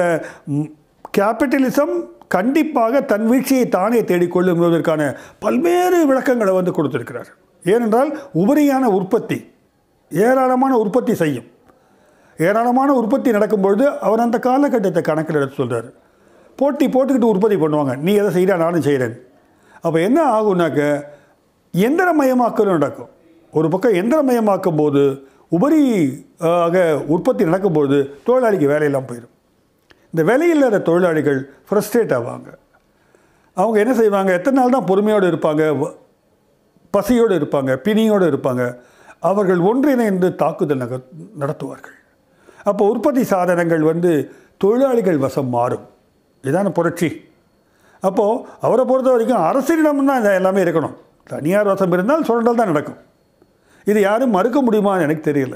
கேபிட்டலிசம் கண்டிப்பாக தன் வீழ்ச்சியை தானே தேடிக்கொள்ளும் என்பதற்கான பல்வேறு விளக்கங்களை வந்து கொடுத்திருக்கிறார் ஏனென்றால் உபரியான உற்பத்தி ஏராளமான உற்பத்தி செய்யும் ஏராளமான உற்பத்தி நடக்கும்பொழுது அவர் அந்த காலகட்டத்தை கணக்கில் எடுத்து சொல்கிறார் போட்டி போட்டுக்கிட்டு உற்பத்தி பண்ணுவாங்க நீ எதை செய்கிறா நானும் செய்கிறேன் அப்போ என்ன ஆகும்னாக்க எந்திரமயமாக்கலும் நடக்கும் ஒரு பக்கம் எந்திரமயமாக்கும் போது உபரி ஆக உற்பத்தி நடக்கும்போது தொழிலாளிக்கு வேலையெல்லாம் போயிடும் இந்த வேலையில்லாத தொழிலாளிகள் ஃப்ரஸ்ட்ரேட் ஆவாங்க அவங்க என்ன செய்வாங்க எத்தனை நாள் தான் பொறுமையோடு இருப்பாங்க வ- பசியோடு இருப்பாங்க பிணியோடு இருப்பாங்க அவர்கள் ஒன்றிணைந்து தாக்குதல் நக நடத்துவார்கள் அப்போ உற்பத்தி சாதனங்கள் வந்து தொழிலாளிகள் வசம் மாறும் இதான புரட்சி அப்போது அவரை பொறுத்த வரைக்கும் அரசிடம் தான் இது எல்லாமே இருக்கணும் தனியார் வசம் இருந்தால் சுரண்டல் தான் நடக்கும் இது யாரும் மறுக்க முடியுமான்னு எனக்கு தெரியல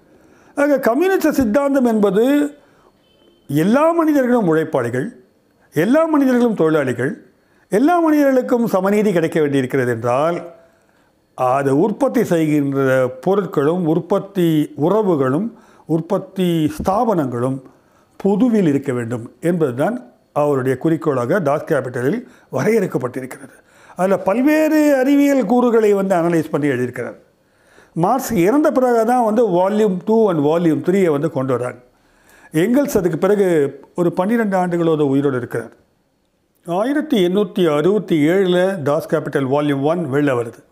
ஆக கம்யூனிஸ்ட் சித்தாந்தம் என்பது எல்லா மனிதர்களும் உழைப்பாளிகள் எல்லா மனிதர்களும் தொழிலாளிகள் எல்லா மனிதர்களுக்கும் சமநீதி கிடைக்க வேண்டியிருக்கிறது என்றால் அது உற்பத்தி செய்கின்ற பொருட்களும் உற்பத்தி உறவுகளும் உற்பத்தி ஸ்தாபனங்களும் பொதுவில் இருக்க வேண்டும் என்பதுதான் அவருடைய குறிக்கோளாக டாஸ் கேபிட்டலில் வரையறுக்கப்பட்டிருக்கிறது அதில் பல்வேறு அறிவியல் கூறுகளை வந்து அனலைஸ் பண்ணி எழுதியிருக்கிறார் மார்க்ஸ் இறந்த பிறகு தான் வந்து வால்யூம் டூ அண்ட் வால்யூம் த்ரீயை வந்து கொண்டு வராங்க எங்கல்ஸ் அதுக்கு பிறகு ஒரு பன்னிரெண்டு ஆண்டுகளோட உயிரோடு இருக்கிறார் ஆயிரத்தி எண்ணூற்றி அறுபத்தி ஏழில் டாஸ் கேபிட்டல் வால்யூம் ஒன் வெளில வருது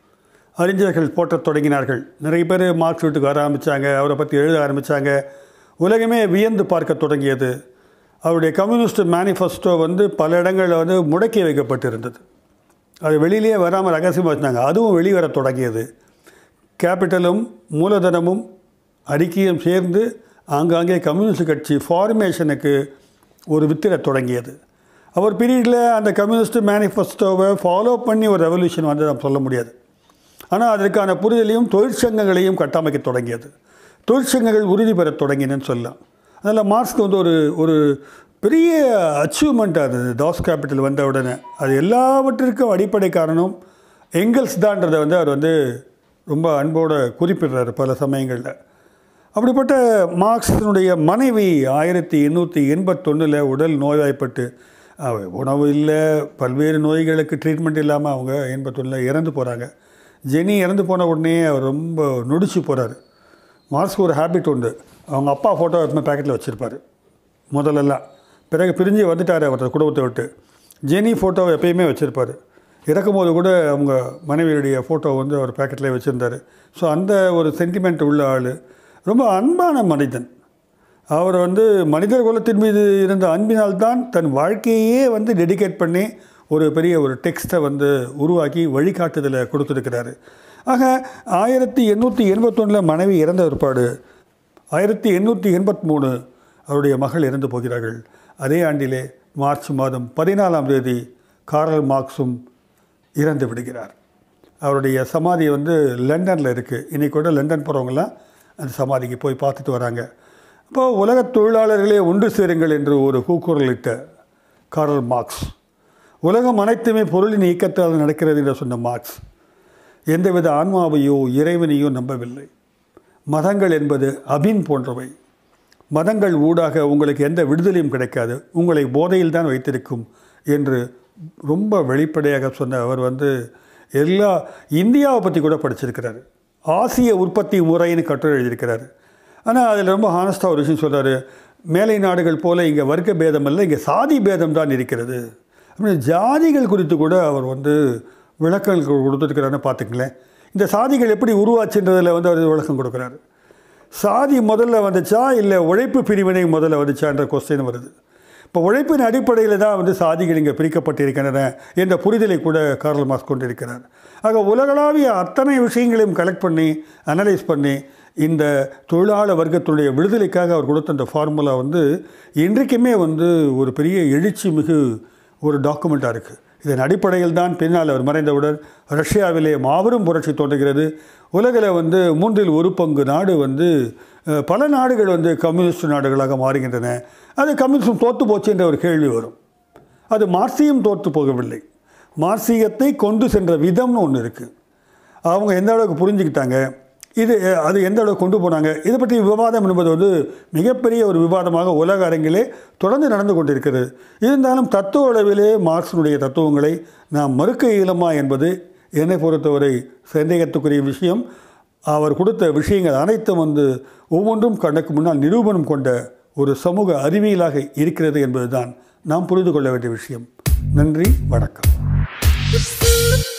அறிஞர்கள் போற்றத் தொடங்கினார்கள் நிறைய பேர் மார்க்ஸ் வீட்டுக்கு வர ஆரம்பித்தாங்க அவரை பற்றி எழுத ஆரம்பித்தாங்க உலகமே வியந்து பார்க்க தொடங்கியது அவருடைய கம்யூனிஸ்ட் மேனிஃபெஸ்டோ வந்து பல இடங்களில் வந்து முடக்கி வைக்கப்பட்டிருந்தது அது வெளியிலேயே வராமல் ரகசியமாக வச்சுனாங்க அதுவும் வெளிவர தொடங்கியது கேபிட்டலும் மூலதனமும் அறிக்கையும் சேர்ந்து ஆங்காங்கே கம்யூனிஸ்ட் கட்சி ஃபார்மேஷனுக்கு ஒரு வித்திர தொடங்கியது அவர் பீரியடில் அந்த கம்யூனிஸ்ட் மேனிஃபெஸ்டோவை ஃபாலோ பண்ணி ஒரு ரெவல்யூஷன் வந்து நம்ம சொல்ல முடியாது ஆனால் அதற்கான புரிதலையும் தொழிற்சங்கங்களையும் கட்டமைக்க தொடங்கியது தொழிற்சங்கங்கள் உறுதி பெறத் தொடங்கினன்னு சொல்லலாம் அதில் மார்க்ஸ்க்கு வந்து ஒரு ஒரு பெரிய அச்சீவ்மெண்ட் அது தாஸ் கேபிட்டல் வந்த உடனே அது எல்லாவற்றிற்கும் அடிப்படை காரணம் எங்கல்ஸ் தான்றதை வந்து அவர் வந்து ரொம்ப அன்போடு குறிப்பிடுறாரு பல சமயங்களில் அப்படிப்பட்ட மார்க்ஸினுடைய மனைவி ஆயிரத்தி எண்ணூற்றி எண்பத்தொன்னில் உடல் நோய்வாய்ப்பட்டு அவ உணவு இல்லை பல்வேறு நோய்களுக்கு ட்ரீட்மெண்ட் இல்லாமல் அவங்க எண்பத்தொன்னில் இறந்து போகிறாங்க ஜெனி இறந்து போன உடனே அவர் ரொம்ப நொடிச்சு போகிறாரு மார்க்ஸ்க்கு ஒரு ஹேபிட் உண்டு அவங்க அப்பா ஃபோட்டோ எப்பவுமே பேக்கெட்டில் வச்சுருப்பார் முதல்லலாம் பிறகு பிரிஞ்சு வந்துட்டார் அவர் குடும்பத்தை விட்டு ஜெனி ஃபோட்டோவை எப்பயுமே வச்சுருப்பார் இறக்கும்போது கூட அவங்க மனைவியுடைய ஃபோட்டோ வந்து அவர் பேக்கெட்டில் வச்சுருந்தார் ஸோ அந்த ஒரு சென்டிமெண்ட் உள்ள ஆள் ரொம்ப அன்பான மனிதன் அவர் வந்து மனிதர் குலத்தின் மீது இருந்த அன்பினால் தான் தன் வாழ்க்கையே வந்து டெடிகேட் பண்ணி ஒரு பெரிய ஒரு டெக்ஸ்ட்டை வந்து உருவாக்கி வழிகாட்டுதலை கொடுத்துருக்கிறாரு ஆக ஆயிரத்தி எண்ணூற்றி எண்பத்தொன்னில் மனைவி இறந்த பிற்பாடு ஆயிரத்தி எண்ணூற்றி எண்பத்தி மூணு அவருடைய மகள் இறந்து போகிறார்கள் அதே ஆண்டிலே மார்ச் மாதம் பதினாலாம் தேதி காரல் மார்க்ஸும் இறந்து விடுகிறார் அவருடைய சமாதி வந்து லண்டனில் இருக்குது இன்றைக்கி கூட லண்டன் போகிறவங்களாம் அந்த சமாதிக்கு போய் பார்த்துட்டு வராங்க அப்போது உலகத் தொழிலாளர்களே ஒன்று சேருங்கள் என்று ஒரு கூக்குரலிட்ட காரல் மார்க்ஸ் உலகம் அனைத்துமே பொருளின் இயக்கத்தால் நடக்கிறது என்று சொன்ன மார்க்ஸ் எந்தவித ஆன்மாவையோ இறைவனையோ நம்பவில்லை மதங்கள் என்பது அபின் போன்றவை மதங்கள் ஊடாக உங்களுக்கு எந்த விடுதலையும் கிடைக்காது உங்களை போதையில் தான் வைத்திருக்கும் என்று ரொம்ப வெளிப்படையாக சொன்ன அவர் வந்து எல்லா இந்தியாவை பற்றி கூட படிச்சிருக்கிறாரு ஆசிய உற்பத்தி முறைன்னு கட்டுரை எழுதியிருக்கிறாரு ஆனால் அதில் ரொம்ப ஹானஸ்டாக ஒரு விஷயம் சொல்கிறாரு மேலை நாடுகள் போல இங்கே வர்க்க பேதம் அல்ல இங்கே சாதி பேதம் தான் இருக்கிறது அப்படின்னு ஜாதிகள் குறித்து கூட அவர் வந்து விளக்கங்கள் கொடுத்துருக்கிறாருன்னு பார்த்துங்களேன் இந்த சாதிகள் எப்படி உருவாச்சுன்றதில் வந்து அவர் விளக்கம் கொடுக்குறாரு சாதி முதல்ல வந்துச்சா இல்லை உழைப்பு பிரிவினை முதல்ல வந்துச்சான்ற கொஸ்டின் வருது இப்போ உழைப்பின் அடிப்படையில் தான் வந்து சாதிகள் இங்கே பிரிக்கப்பட்டிருக்கின்றன என்ற புரிதலை கூட கார்ல் மார்க்ஸ் கொண்டிருக்கிறார் ஆக உலகளாவிய அத்தனை விஷயங்களையும் கலெக்ட் பண்ணி அனலைஸ் பண்ணி இந்த தொழிலாளர் வர்க்கத்துடைய விடுதலைக்காக அவர் கொடுத்த அந்த ஃபார்முலா வந்து இன்றைக்குமே வந்து ஒரு பெரிய எழுச்சி மிகு ஒரு டாக்குமெண்ட்டாக இருக்குது இதன் அடிப்படையில் தான் பின்னால் அவர் மறைந்தவுடன் ரஷ்யாவிலே மாபெரும் புரட்சி தோன்றுகிறது உலகில் வந்து மூன்றில் ஒரு பங்கு நாடு வந்து அஹ், பல நாடுகள் வந்து கம்யூனிஸ்ட் நாடுகளாக மாறுகின்றன அது கம்யூனிஸ்டம் தோற்று போச்சு என்ற ஒரு கேள்வி வரும் அது மார்க்சியம் தோற்று போகவில்லை மார்க்சியத்தை கொண்டு சென்ற விதம்னு ஒன்று இருக்குது அவங்க எந்த அளவுக்கு புரிஞ்சுக்கிட்டாங்க இது அஹ், அது எந்த அளவுக்கு கொண்டு போனாங்க இதை பற்றி விவாதம் என்பது வந்து மிகப்பெரிய ஒரு விவாதமாக உலக அரங்கிலே தொடர்ந்து நடந்து கொண்டிருக்கிறது இருந்தாலும் தத்துவ அளவிலே மார்க்ஸினுடைய தத்துவங்களை நாம் மறுக்க இயலுமா என்பது என்னை பொறுத்தவரை சந்தேகத்துக்குரிய விஷயம் அவர் கொடுத்த விஷயங்கள் அனைத்தும் வந்து ஒவ்வொன்றும் கண்ணுக்கு முன்னால் நிரூபணம் கொண்ட ஒரு சமூக அறிவியலாக இருக்கிறது என்பதுதான் நாம் புரிந்து கொள்ள வேண்டிய விஷயம் நன்றி வணக்கம்